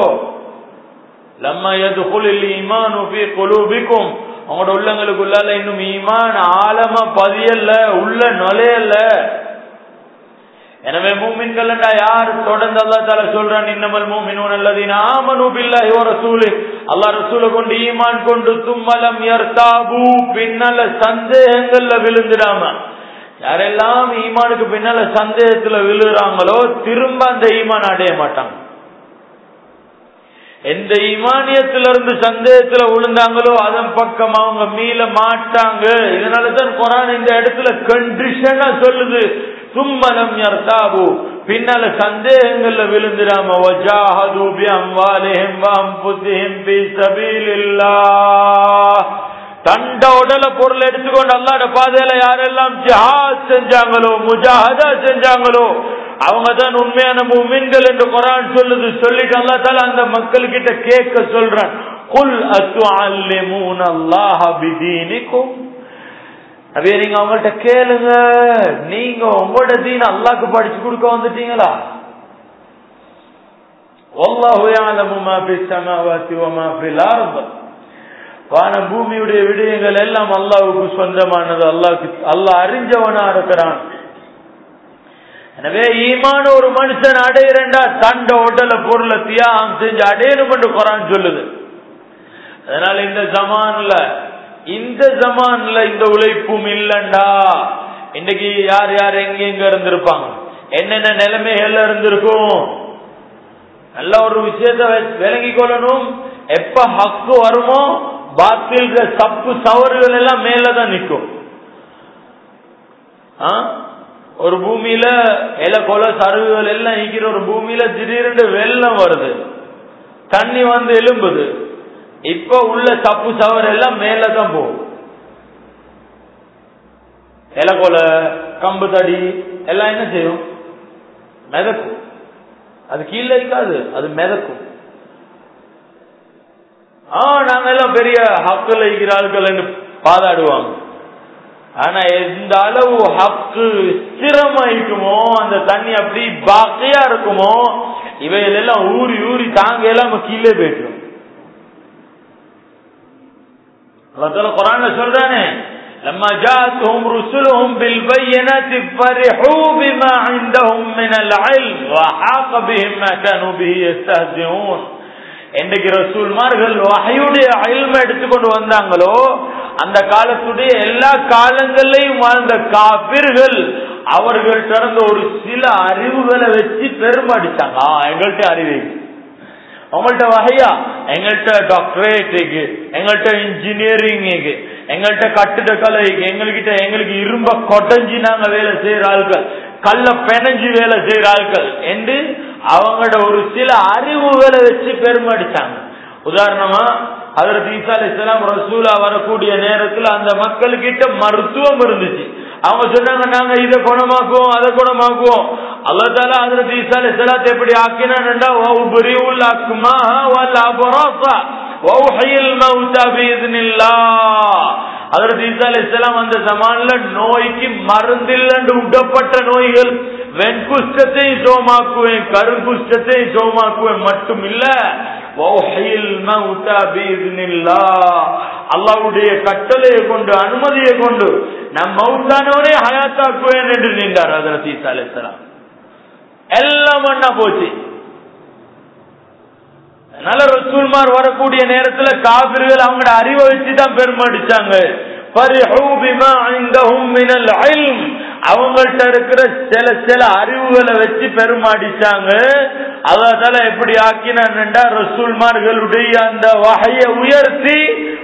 லம்மா எதுகுலில் ஈமானு ஃபீ குலூபிக்கும் அவங்களோட உள்ளங்களுக்குள்ளால இன்னும் ஈமான் ஆழமா பதியல்ல உள்ள நுழையல்ல எனவே மூமின்கள் யார் தொடர்ந்து அல்லா தால சொல்றான் இன்னமல் மூமினூன் அல்லதீன ஆமனு பில்லாஹி வ ரசூலி அல்லாஹ் ரசூல கொண்டு ஈமான் கொண்டு தும்மலம் யர்தாபு பின்னால சந்தேகங்கள்ல விழுந்துடாம யாரெல்லாம் ஈமானுக்கு பின்னால சந்தேகத்துல விழுறாங்களோ திரும்ப அந்த ஈமான் அடைய மாட்டாங்க எந்த இமானியத்திலிருந்து சந்தேகத்துல விழுந்தாங்களோ அதன் பக்கம் அவங்க மீள மாட்டாங்க இதனாலதான் குரான் இந்த இடத்துல கண்டிஷனா சொல்லுது சும்மலம் யர்தாபு பின்னால சந்தேகங்கள்ல விழுந்துடாம வஜாஹது பி அம்வாலிஹிம் வ அன்ஃபுஸிஹிம் ஃபீ சபீலில்லாஹ் தண்ட உடல பொருள் எடுத்துக்கொண்டு அல்லாட பாதையில யாரெல்லாம் ஜிஹாத் செஞ்சாங்களோ முஜாஹதா செஞ்சாங்களோ அவங்க தான் உண்மையான மூமின்கள் என்று குரான் சொல்லுது சொல்லிட்டு அல்லா தால அந்த மக்கள் கிட்ட கேட்க சொல்றான் குல் அத்துஅல்லிமூன அல்லாஹ பிதீனிக்கும் அப்படியே நீங்க அவங்கள்ட்ட கேளுங்க நீங்க உங்களோட தீன் அல்லாஹ்க்கு படிச்சு கொடுக்க வந்துட்டீங்களா والله يعلم ما في السماوات وما في الارض வான பூமியுடைய விடயங்கள் எல்லாம் அல்லாவுக்கு சொந்தமானது அல்லாவுக்கு அல்லாஹ் அறிஞ்சவனா இருக்கிறான் எனவே ஈமான ஒரு மனுஷன் அடையிறண்டா தண்ட உடல பொருளை தியாகம் செஞ்சு அடையணும் என்று குரான் சொல்லுது அதனால இந்த ஜமான்ல இந்த ஜமான்ல இந்த உழைப்பும் இல்லண்டா இன்னைக்கு யார் யார் எங்க எங்க இருந்திருப்பாங்க என்னென்ன நிலைமைகள்ல இருந்திருக்கும் நல்ல ஒரு விஷயத்த விளங்கி கொள்ளணும் எப்ப ஹக்கு வருமோ பாத்தில் தப்பு சவறுகள் எல்லாம் மேலதான் நிற்கும் ஒரு பூமியில இல கொல சருகுகள் எல்லாம் ஈக்கிற ஒரு பூமியில திடீர்னு வெள்ளம் வருது தண்ணி வந்து எலும்புது இப்ப உள்ள தப்பு சவர் எல்லாம் மேலதான் போகும் இலக்கொலை கம்பு தடி எல்லாம் என்ன செய்யும் மிதக்கும் அது கீழே இருக்காது அது மிதக்கும் ஆ நாங்க எல்லாம் பெரிய ஹக்கில் இருக்கிறார்கள் பாதாடுவாங்க ஆனா எந்த அளவு ஹக்கு ஸ்திரமாயிக்குமோ அந்த தண்ணி அப்படி பாக்கையா இருக்குமோ இவைகள் எல்லாம் ஊறி ஊறி தாங்க எல்லாம் கீழே போயிடும் குரான்ல சொல்றானே لما جاءتهم رسلهم بالبينات فرحوا بما عندهم من العلم وحاق بهم ما كانوا به يستهزئون என்றைக்கு ரசூல்மார்கள் வகையுடைய அயல்ம எடுத்துக்கொண்டு வந்தாங்களோ அந்த காலத்துடைய எல்லா காலங்கள்லையும் வாழ்ந்த காபிர்கள் அவர்கள் திறந்த ஒரு சில அறிவுகளை வச்சு பெருமை அடிச்சாங்க ஆ, எங்கள்கிட்ட அறிவு இருக்கு. அவங்கள்ட்ட வகையா எங்கள்கிட்ட டாக்டரேட் இருக்கு எங்கள்கிட்ட இன்ஜினியரிங் இருக்கு எங்கள்கிட்ட கட்டிட கலை இருக்கு எங்ககிட்ட எங்களுக்கு இரும்ப கொடைஞ்சி நாங்க வேலை செய்யற ஆட்கள் கல்ல பெனஞ்சி வேலை செய்யற ஆட்கள் என்று அவங்களோட ஒரு சில அறிவுகளை வச்சு பெருமை அடிச்சாங்க உதாரணமா அதற்கு ஈசா அலிஸ்லாம் ரசூலா வரக்கூடிய நேரத்துல அந்த மக்கள்கிட்ட மருத்துவம் இருந்துச்சு அவங்க சொன்னாங்க நாங்க இதை குணமாக்குவோம் அதை குணமாக்குவோம் அல்லா தாலா அதற்கு ஈசா அலிஸ்லாத்தை எப்படி ஆக்கினா உபரியுல் அக்மா வல் அபராசா வௌஹில் மௌதா பீذنில்லாஹ் அதற்கு ஈசா அலிஸ்லாம் அந்த ஜமான்ல நோய்க்கு மருந்தில்லண்டு விடப்பட்ட நோய்கள் வெண்குஷ்டத்தையும் சோமாக்குவேன் கருங்குஷ்டத்தையும் சோமாக்குவேன் மட்டும் இல்ல வௌஹில் மௌதா பீذنில்லாஹ் அல்லாஹ்வுடைய கட்டளையை கொண்டு அனுமதியை கொண்டு நம் மௌத்தானவனே ஹயாத்தாக்குவேன் என்று நின்றார் அதற்கு ஈசா அலிஸ்லாம் எல்லாம் ஒண்ணா போச்சு அதனால ரசூல்மார் வரக்கூடிய நேரத்துல காபிர்கள் அவங்களோட அறிவை வச்சுதான் பெருமடிச்சாங்க அவங்கள்ட்ட இருக்கிற சில சில அறிவுகளை வச்சு பெருமாடிச்சாங்க அதால எப்படி ஆக்கினா ரசூல்மார்களுடைய அந்த வகையை உயர்த்தி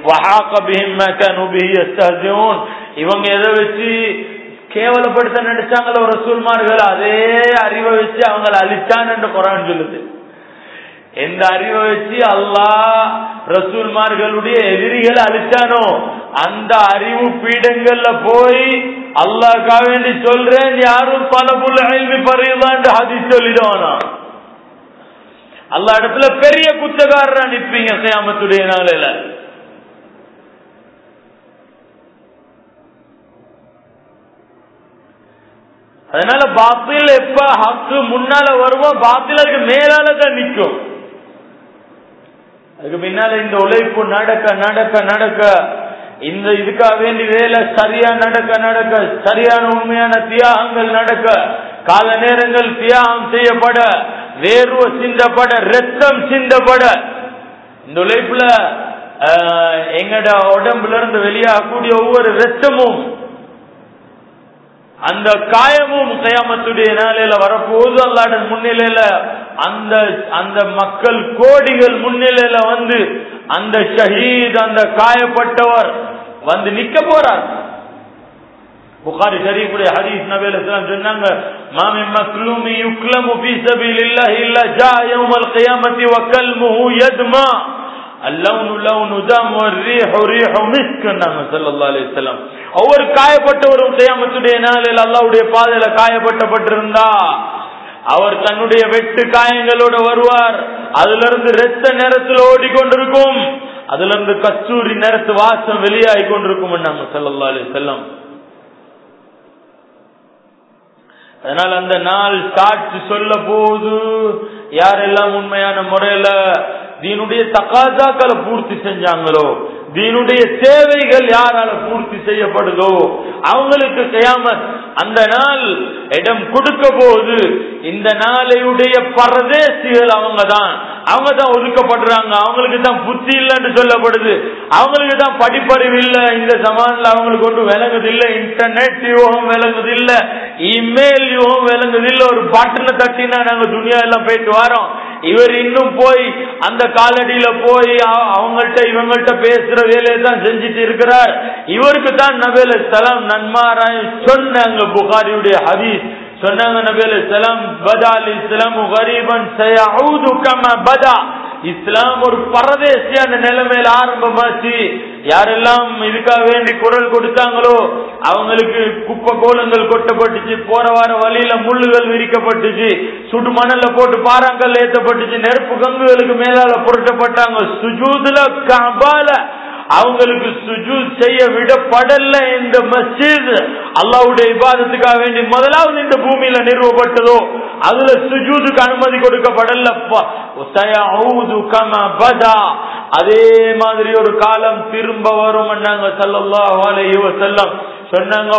இவங்க எதை வச்சு கேவலப்படுத்த நினைச்சாங்களோ ரசூல்மார்கள் அதே அறிவை வச்சு அவங்களை அழிச்சான் என்று குரான் சொல்லுது எந்த அறிவை வச்சு அல்லாஹ் ரசூல்மார்களுடைய எதிரிகளை அழிச்சானோ அந்த அறிவு பீடங்கள்ல போய் அல்லாஹ்க்கா வேண்டி சொல்றேன் யாரும் பல புள்ள அழிவு பறையதான் ஹதி சொல்லிடுவானா அல்லா இடத்துல பெரிய குத்தகாரர் அனுப்பிங்க சேமத்துடைய நாளில அதனால பாத்தில் எப்ப ஹக்கு முன்னால வருவோம் பாத்தில் அதுக்கு மேலால தான் நிற்கும் அதுக்கு பின்னால இந்த உழைப்பு நடக்க நடக்க நடக்க இந்த இதுக்காக வேண்டி வேலை சரியா நடக்க நடக்க சரியான உண்மையான தியாகங்கள் நடக்க கால நேரங்கள் தியாகம் செய்யப்பட வேர்வை சிந்தப்பட ரத்தம் சிந்தப்பட இந்த உழைப்புல எங்கட உடம்புல இருந்து வெளியாகக்கூடிய ஒவ்வொரு ரத்தமும் அந்த காயமும் கயாமத்துடைய நாளையில வரப்போது அல்லாட முன்னிலையில அந்த அந்த மக்கள் கோடிகள் முன்னிலையில வந்து அந்த ஷஹீத் அந்த காயப்பட்டவர் வந்து நிக்க போறார் புகாரி ஷரீஃபுடைய ஹதீஸ் நபில சொன்னாங்க மாமி மக்லூமி யுக்லமு ஃபீ சபீலில்லாஹி இல்ல ஜா யௌமல் கியாமத்தி வ கல்முஹு யத்மா அல்லவுனு லவுனு தம் வர்ரீஹு ரீஹு மிஸ்க் நாங்க ஸல்லல்லாஹு அலைஹி வஸல்லம் ஒவ்வொரு காயப்பட்டவரும் கியாமத்துடைய நாளில் அல்லாஹ்வுடைய பாதையில காயப்பட்டப்பட்டிருந்தா அவர் தன்னுடைய வெட்டு காயங்களோட வருவார் அதுல இருந்து ரத்த நேரத்தில் ஓடிக்கொண்டிருக்கும் அதுல இருந்து கஸ்தூரி நேரத்து வாசம் வெளியாகி கொண்டிருக்கும் நாங்க ஸல்லல்லாஹு அலைஹி வஸல்லம் அதனால அந்த நாள் சாட்சி சொல்ல போது யாரெல்லாம் உண்மையான முறையில தீனுடைய தக்காதாக்களை பூர்த்தி செஞ்சாங்களோ தீனுடைய தேவைகள் யாரால பூர்த்தி செய்யப்படுதோ அவங்களுக்கு செய்யாம அந்த நாள் இடம் கொடுக்க போது இந்த நாளையுடைய பரதேசிகள் அவங்க தான் அவங்க தான் ஒதுக்கப்படுறாங்க அவங்களுக்கு தான் புத்தி இல்லைன்னு சொல்லப்படுது அவங்களுக்கு தான் படிப்பறிவு இல்லை இந்த சமான்ல அவங்களுக்கு ஒன்றும் விளங்குது இல்லை இன்டர்நெட் யுகம் விளங்குது இல்லை இமெயில் யுகம் விளங்குது இல்லை ஒரு பட்டனை தட்டினா நாங்க துணியா எல்லாம் போயிட்டு வரோம் இவர் இன்னும் போய் அந்த காலடியில போய் அவங்கள்ட்ட இவங்கள்ட்ட பேசுற வேலையை தான் செஞ்சுட்டு இருக்கிறார் இவருக்கு தான் நபேல சலாம் நன்மாராய் சொன்னாங்க புகாரியுடைய ஹதீஸ் சொன்னாங்க நபேல சலாம் பதா இஸ்லாம் கரீபன் சயஊது கம பதா இஸ்லாம் ஒரு பரதேசியான நிலைமையில ஆரம்பமாச்சு யாரெல்லாம் இதுக்காக வேண்டி குரல் கொடுத்தாங்களோ அவங்களுக்கு குப்பை கோலங்கள் கொட்டப்பட்டுச்சு போற வார வழியில முள்ளுகள் விரிக்கப்பட்டுச்சு சுடு மணல்ல போட்டு பாறாங்கல் ஏத்தப்பட்டுச்சு நெருப்பு கங்குகளுக்கு மேலால புரட்டப்பட்டாங்க சுஜூதுல கபால அவங்களுக்கு சுஜூத் செய்ய விடப்படல இந்த மஸ்ஜித் அல்லாவுடைய இபாதத்துக்காக வேண்டி முதலாவது இந்த பூமியில நிறுவப்பட்டதோ அதுல சுஜூதுக்கு அனுமதி கொடுக்கப்படலப்பா அதே மாதிரி ஒரு காலம் திரும்ப வரும் நாங்க சல்லல்லாஹு அலைஹி வஸல்லம் சொன்னாங்க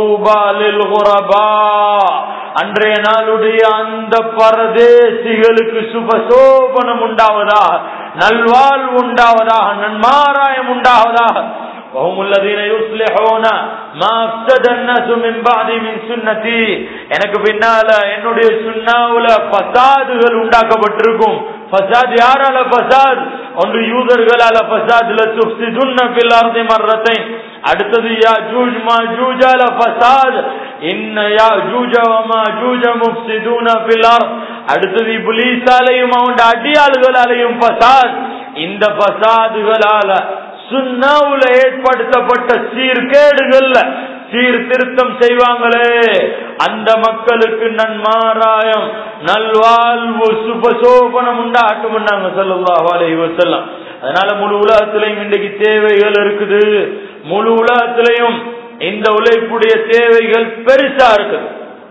அன்றைய நாளுடைய அந்த பரதேசிகளுக்கு சுபசோபனம் உண்டாவதா நல்வாழ்வு உண்டாவதாக நன்மாராயம் உண்டாவதாக وهم الذين يصلحون ما افسد الناس من بعد من سنتي எனக்கு பின்னால என்னுடைய சுன்னாவுல பசாதுகள் உண்டாக்கப்பட்டிருக்கும் பசாத் யாரால பசாத் ஒன்று யூதர்களால பசாத்ல துப்சிதுன்ன பில் அர்தி மர்ரத்தை அடுத்தது யாஜூஜ் மாஜூஜால பசாத் இன்ன யாஜூஜ வ மாஜூஜ முஃப்சிதுன பில் அர்த் அடுத்தது இப்லீஸாலையும் அவன் அடியாளுகளாலையும் பசாத் இந்த பசாதுகளால சுன்னாவுல ஏற்படுத்தப்பட்ட சீர்கேடுகள்ல சீர்திருத்தம் செய்வாங்களே அந்த மக்களுக்கு நன்மாராயம் நல்வாழ்வு சுபசோபனம் உண்டாட்டும் சொல்லுல்லாஹு அலைஹி வஸல்லம் அதனால முழு உலகத்திலையும் இன்றைக்கு தேவைகள் இருக்குது முழு உலகத்திலையும் இந்த உழைப்புடைய தேவைகள் பெருசா இருக்குது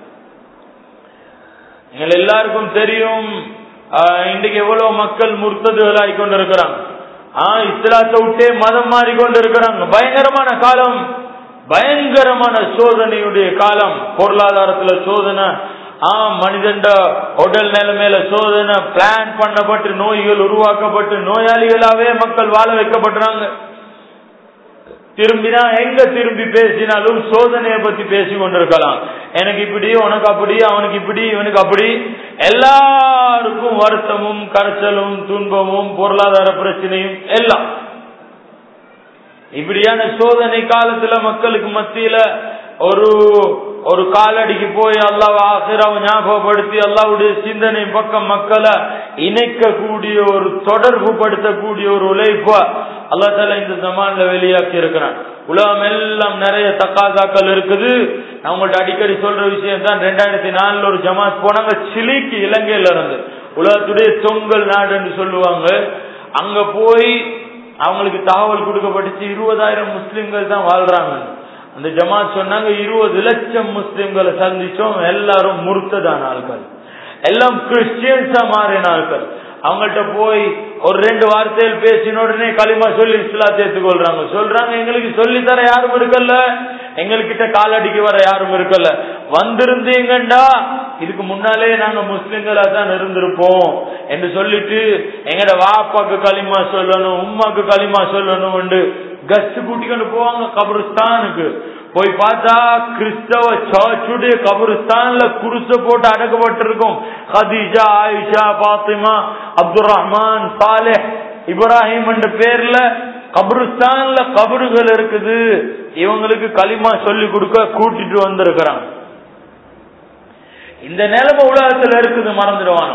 எங்கள் எல்லாருக்கும் தெரியும் இன்றைக்கு எவ்வளவு மக்கள் முர்த்ததுகளாய் கொண்டிருக்கிறாங்க ஆஹ் இஸ்லாத்தை விட்டே மதம் மாறிக்கொண்டு இருக்கிறாங்க பயங்கரமான காலம் பயங்கரமான சோதனையுடைய காலம் பொருளாதாரத்துல சோதனை ஆஹ் மனிதண்ட உடல் நிலைமையில சோதனை பிளான் பண்ணப்பட்டு நோய்கள் உருவாக்கப்பட்டு நோயாளிகளாவே மக்கள் வாழ வைக்கப்படுறாங்க திரும்பினா எங்க திரும்பி பேசினாலும் சோதனையை பத்தி பேசி கொண்டிருக்கலாம் எனக்கு இப்படி உனக்கு அப்படி அவனுக்கு இப்படி இவனுக்கு அப்படி எல்லாருக்கும் வருத்தமும் கரைச்சலும் துன்பமும் பொருளாதார பிரச்சனையும் எல்லாம் இப்படியான சோதனை காலத்துல மக்களுக்கு மத்தியில ஒரு ஒரு காலடிக்கு போய் அல்லாஹ் ஆசிராவை ஞாபகப்படுத்தி அல்லாவுடைய சிந்தனை பக்கம் மக்களை இணைக்கக்கூடிய ஒரு தொடர்பு படுத்தக்கூடிய ஒரு உழைப்ப அல்லா தால இந்த ஜமான்ல வெளியாக்கி இருக்கிறான் உலகம் எல்லாம் நிறைய தக்காசாக்கள் இருக்குது நான் உங்கள்ட்ட அடிக்கடி சொல்ற விஷயம் தான் ரெண்டாயிரத்தி நாலுல ஒரு ஜமாத் போனாங்க சிலிக்கு இலங்கையில இருந்து உலகத்துடைய தொங்கல் நாடுன்னு சொல்லுவாங்க அங்க போய் அவங்களுக்கு தகவல் கொடுக்கப்பட்டுச்சு இருபதாயிரம் முஸ்லிம்கள் தான் வாழ்றாங்க அந்த ஜமாத் சொன்னாங்க இருபது லட்சம் முஸ்லிம்களை சந்திச்சோம் எல்லாரும் முறுத்ததான ஆட்கள் எல்லாம் கிறிஸ்டியன்ஸா மாறின ஆட்கள் அவங்கள்ட்ட போய் ஒரு ரெண்டு வார்த்தையில் பேசின உடனே களிமா சொல்லி இஸ்லாத்தை ஏற்றுக்கொள்றாங்க சொல்றாங்க எங்களுக்கு சொல்லி தர யாரும் இருக்கல்ல எங்ககிட்ட காலடிக்கு வர யாரும் இருக்கல்ல வந்திருந்தீங்கண்டா இதுக்கு முன்னாலே நாங்க முஸ்லிம்களா தான் இருந்திருப்போம் என்று சொல்லிட்டு எங்கட வாப்பாக்கு களிமா சொல்லணும் உம்மாக்கு களிமா சொல்லணும் கஸ்ட் கூட்டிக்கொண்டு போவாங்க கபருஸ்தானுக்கு போய் பார்த்தா கிறிஸ்தவ சர்ச்சுடைய கபருஸ்தான்ல குருச போட்டு அடக்கப்பட்டிருக்கும் ஹதீஜா ஆயிஷா பாத்திமா அப்துல் ரஹ்மான் சாலே இப்ராஹிம் என்ற பேர்ல கபருஸ்தான்ல கபறுகள் இருக்குது இவங்களுக்கு களிமா சொல்லி கொடுக்க கூட்டிட்டு வந்திருக்கிறாங்க இந்த நிலைமை உலகத்துல இருக்குது மறந்துடுவானோ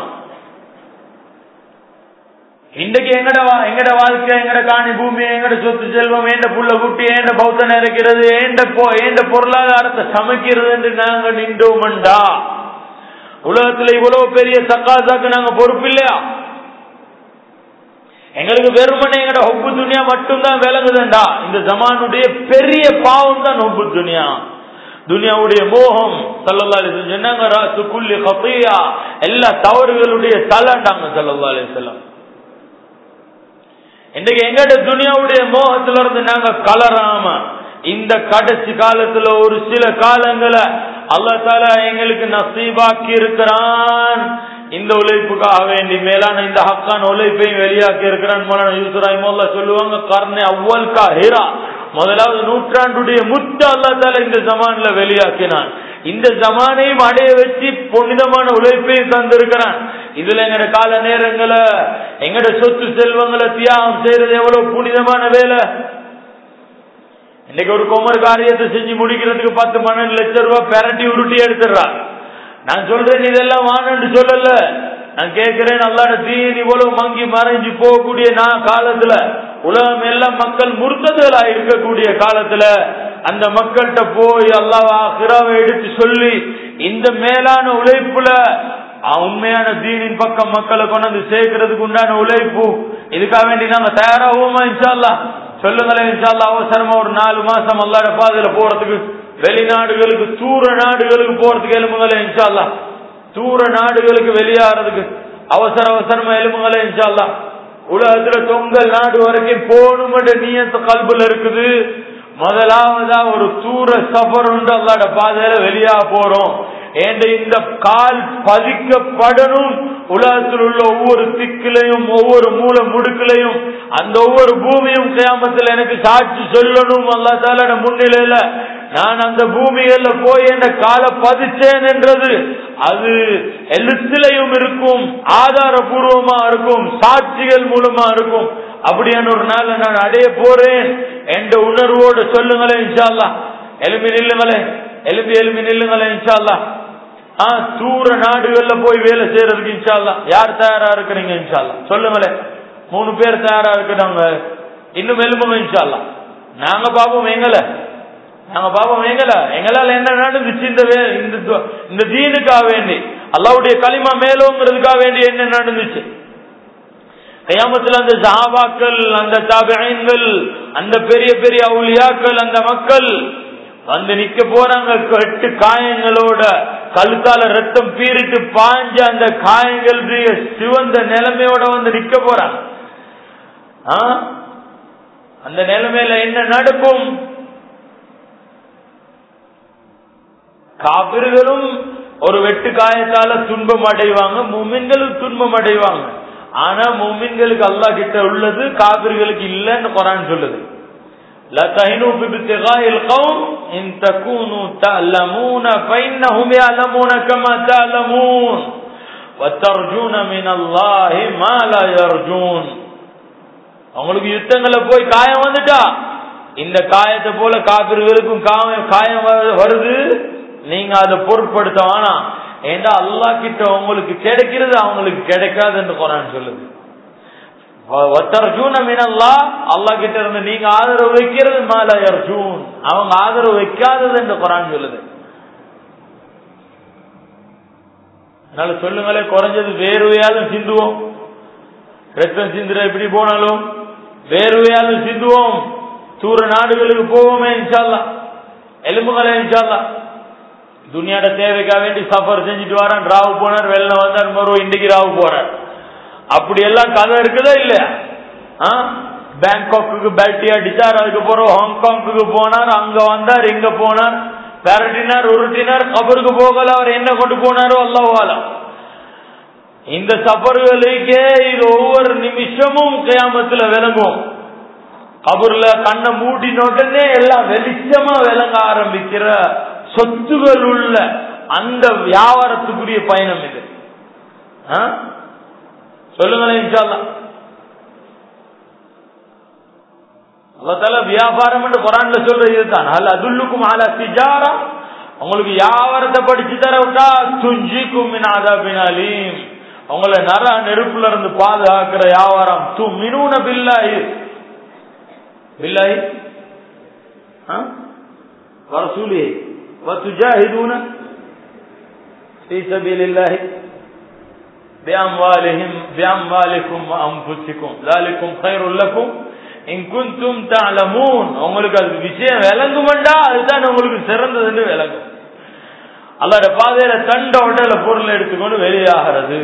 இன்றைக்கு எங்கட எங்கட வாழ்க்கை எங்கட காணி பூமி எங்கட சொத்து செல்வம் ஏண்ட புள்ள குட்டி ஏண்ட பௌத்தம் இருக்கிறது ஏண்ட ஏண்ட பொருளாதாரத்தை சமைக்கிறது என்று நாங்க நின்றோம்டா உலகத்துல இவ்வளவு பெரிய சக்காசாக்கு நாங்க பொறுப்பு இல்லையா எங்களுக்கு வெறுமனே எங்கட ஹொப்பு துணியா மட்டும்தான் விளங்குதுண்டா இந்த ஜமானுடைய பெரிய பாவம் தான் ஹொப்பு துணியா துனியாவுடைய மோகம் சல்லல்லா அலி சொன்னாங்க ராசு குல்லி கப்பையா எல்லா தவறுகளுடைய தலண்டாங்க சல்லல்லா அலி செல்லம் இன்றைக்கு எங்கட துனியாவுடைய மோகத்துல இருந்து நாங்க கலராம இந்த கடைசி காலத்துல ஒரு சில காலங்களை அல்லா தாலா எங்களுக்கு நசீபாக்கி இருக்கிறான் இந்த உழைப்புக்காக வேண்டி மேலான இந்த ஹக்கான உழைப்பையும் வெளியாக்கி இருக்கிறான் மோலான யூசுராய் மோல்லா சொல்லுவாங்க கர்ணே அவ்வல் கா ஹீரா முதலாவது நூற்றாண்டுடைய முத்து அல்லா தாலா இந்த ஜமான்ல வெளியாக்கினான் இந்த ஜமானையும் அடைய வச்சு புனிதமான உழைப்பையும் தந்திருக்கிறான் இதுல எங்கட கால நேரங்களை எங்கட சொத்து செல்வங்களை தியாகம் செய்யறது எவ்வளவு புனிதமான வேலை இன்னைக்கு ஒரு குமர் காரியத்தை செஞ்சு முடிக்கிறதுக்கு பத்து பன்னெண்டு லட்சம் ரூபாய் பெரட்டி உருட்டி எடுத்துடுறான் நான் சொல்றேன் இதெல்லாம் வானன்னு சொல்லல நான் கேட்கிறேன் அல்லாட தீன் இவ்வளவு மங்கி மறைஞ்சு போகக்கூடிய நான் காலத்துல உலகம் எல்லாம் மக்கள் முர்த்ததுகளா இருக்கக்கூடிய காலத்துல அந்த மக்கள்கிட்ட போய் அல்லாவா கிராவை எடுத்து சொல்லி இந்த மேலான உழைப்புல உண்மையான தீனின் பக்கம் மக்களை கொண்டு வந்து சேர்க்கறதுக்கு உண்டான உழைப்பு இதுக்காக வேண்டி நாங்க தயாராகுவோமா இன்ஷால்லா சொல்லுங்களேன் இன்ஷால்லா அவசரமா ஒரு நாலு மாசம் அல்லாட பாதையில போறதுக்கு வெளிநாடுகளுக்கு தூர நாடுகளுக்கு போறதுக்கு எலும்புங்களே இன்ஷால்லா தூர நாடுகளுக்கு வெளியாகிறதுக்கு அவசர அவசரமா எலும்புங்களே இன்ஷால்லா உலகத்துல தொங்கல் நாடு வரைக்கும் போகணுமென்ற நீயத்து கல்புல இருக்குது முதலாவதா ஒரு தூர சஃபர் உண்டு அல்லாட பாதையில வெளியா போறோம் ஏண்ட இந்த கால் பதிக்கப்படணும் உலகத்தில் உள்ள ஒவ்வொரு திக்கிலையும் ஒவ்வொரு மூல முடுக்கிலையும் அந்த ஒவ்வொரு பூமியும் கியாமத்தில் எனக்கு சாட்சி சொல்லணும் அல்லா தாலோட முன்னிலையில நான் அந்த பூமியில போய் என்ற கால பதிச்சேன் என்றது அது எழுத்திலையும் இருக்கும் ஆதாரபூர்வமா இருக்கும் சாட்சிகள் மூலமா இருக்கும் அப்படியான ஒரு நாள் நான் அடைய போறேன் என்ற உணர்வோடு சொல்லுங்களேன் இன்ஷால்லா எலும்பி நில்லுங்களே எலும்பி எலும்பி நில்லுங்களேன் இன்ஷால்லா ஆ தூர நாடுகள்ல போய் வேலை செய்யறதுக்கு இன்ஷால்லா யார் தயாரா இருக்கிறீங்க இன்ஷால்லா சொல்லுங்களேன் மூணு பேர் தயாரா இருக்கிறாங்க இன்னும் எலும்புங்க இன்ஷால்லா நாங்க பாப்போம் எங்களை நாங்க பாப்போம் எங்கள எங்களால என்ன நடந்துச்சு இந்த வே- இந்த து- இந்த தீனுக்காக வேண்டி அல்லாவுடைய களிமா மேலோங்கிறதுக்காக வேண்டி என்ன நடந்துச்சு கயாமத்தில் அந்த சஹாபாக்கள் அந்த தாபியன்கள் அந்த பெரிய பெரிய அவுலியாக்கள் அந்த மக்கள் வந்து நிக்க போறாங்க கட்டு காயங்களோட கழுத்தால ரத்தம் பீறிட்டு பாஞ்ச அந்த காயங்கள் சிவந்த நிலைமையோட வந்து நிக்க போறாங்க ஆ? அந்த நிலைமையில என்ன நடக்கும் காபிர்களும் ஒரு வெட்டு காயத்தால துன்பம் அடைவாங்க முமின்களும் துன்பம் அடைவாங்க ஆனா முமின்களுக்கு அல்லாஹ் கிட்ட உள்ளது காபிர்களுக்கு இல்லைன்னு குரான் சொல்லுது لا تهنوا في ابتغاء القوم إن تكونوا تعلمون فإنهم يعلمون كما تعلمون وترجون من الله ما لا يرجون அவங்களுக்கு யுத்தங்களை போய் காயம் வந்துட்டா இந்த காயத்தை போல காபிர்களுக்கும் காயம் காயம் வ- வருது நீங்க அதை பொருட்படுத்த வேணாம் ஏண்டா அல்லாஹ் கிட்ட உங்களுக்கு கிடைக்கிறது அவங்களுக்கு கிடைக்காது என்று குரான் சொல்லுது ஒத்தர்ஜூன மீனல்லா அல்லாஹ் கிட்ட இருந்து நீங்க ஆதரவு வைக்கிறது மேல அர்ஜூன் அவங்க ஆதரவு வைக்காதது என்று குரான் சொல்லுது அதனால சொல்லுங்களே குறைஞ்சது வேர்வையாலும் சிந்துவோம் ரத்தம் சிந்துற எப்படி போனாலும் வேர்வையாலும் சிந்துவோம் தூர நாடுகளுக்கு போவோமே இன்ஷால்லா எலும்புகளே இன்ஷால்லா துனியாட தேவைக்காக வேண்டி சஃபர் செஞ்சுட்டு வரான் ராவு போனார் வெள்ளம் வந்தார் மறுபடியும் இன்றைக்கு ராவு போனார் அப்படி எல்லாம் கதை இருக்குதா இல்லையா ஆ? பேங்காக்குக்கு பேட்டி அடிச்சார் அதுக்கப்புறம் ஹாங்காங்குக்கு போனார் அங்க வந்தார் இங்க போனார் பெரட்டினார் உருட்டினார் கபருக்கு போகல அவர் என்ன கொண்டு போனாரோ அல்லாஹாலம் இந்த சஃபர்களுக்கே இது ஒவ்வொரு நிமிஷமும் கியாமத்துல விளங்கும் கபூர்ல கண்ணை மூடின உடனே எல்லாம் வெளிச்சமா விளங்க ஆரம்பிக்கிற சொத்துகள் உள்ள அந்த வியாபாரத்துக்குரிய பயணம் இது ஆ? சொல்லுங்களேன் இன்ஷால்லா அல்லாஹ் வியாபாரம் என்று குரான்ல சொல்றது இதுதான் அல்ல அதுல்லுக்கும் அல திஜாரா உங்களுக்கு வியாபாரத்தை படிச்சு தர விட்டா துஞ்சிக்கும் அலீம் உங்களை நர நெருப்புல இருந்து பாதுகாக்கிற வியாபாரம் து மினூன பில்லாயி பில்லாயி ورسوله وتجاهدون في سبيل الله بأموالهم بأموالكم وأنفسكم ذلكم خير لكم إن كنتم تعلمون உங்களுக்கு அது விஷயம் விளங்குமெண்டா அதுதான் உங்களுக்கு சிறந்ததுன்னு விளங்கும் அல்லாட பாதையில தண்ட உடல பொருள் எடுத்துக்கொண்டு வெளியாகிறது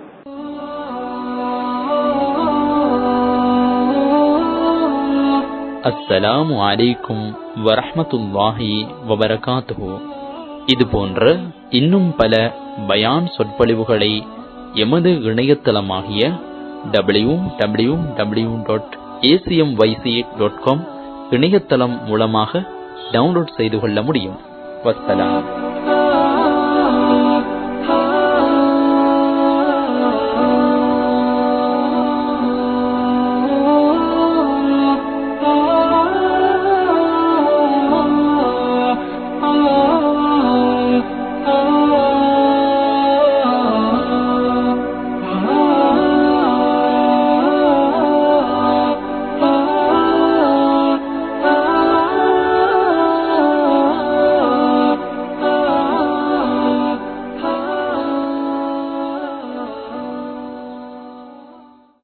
அஸ்ஸலாமு அலைக்கும் வரஹ்மத்துல்லாஹி வபரகாத்துஹு இது போன்ற இன்னும் பல பயான் சொற்பொழிவுகளை எமது இணையதளமாகிய W W W dot ACM YC dot com இணையதளம் மூலமாக டவுன்லோட் செய்து கொள்ள முடியும் வஸ்ஸலாம்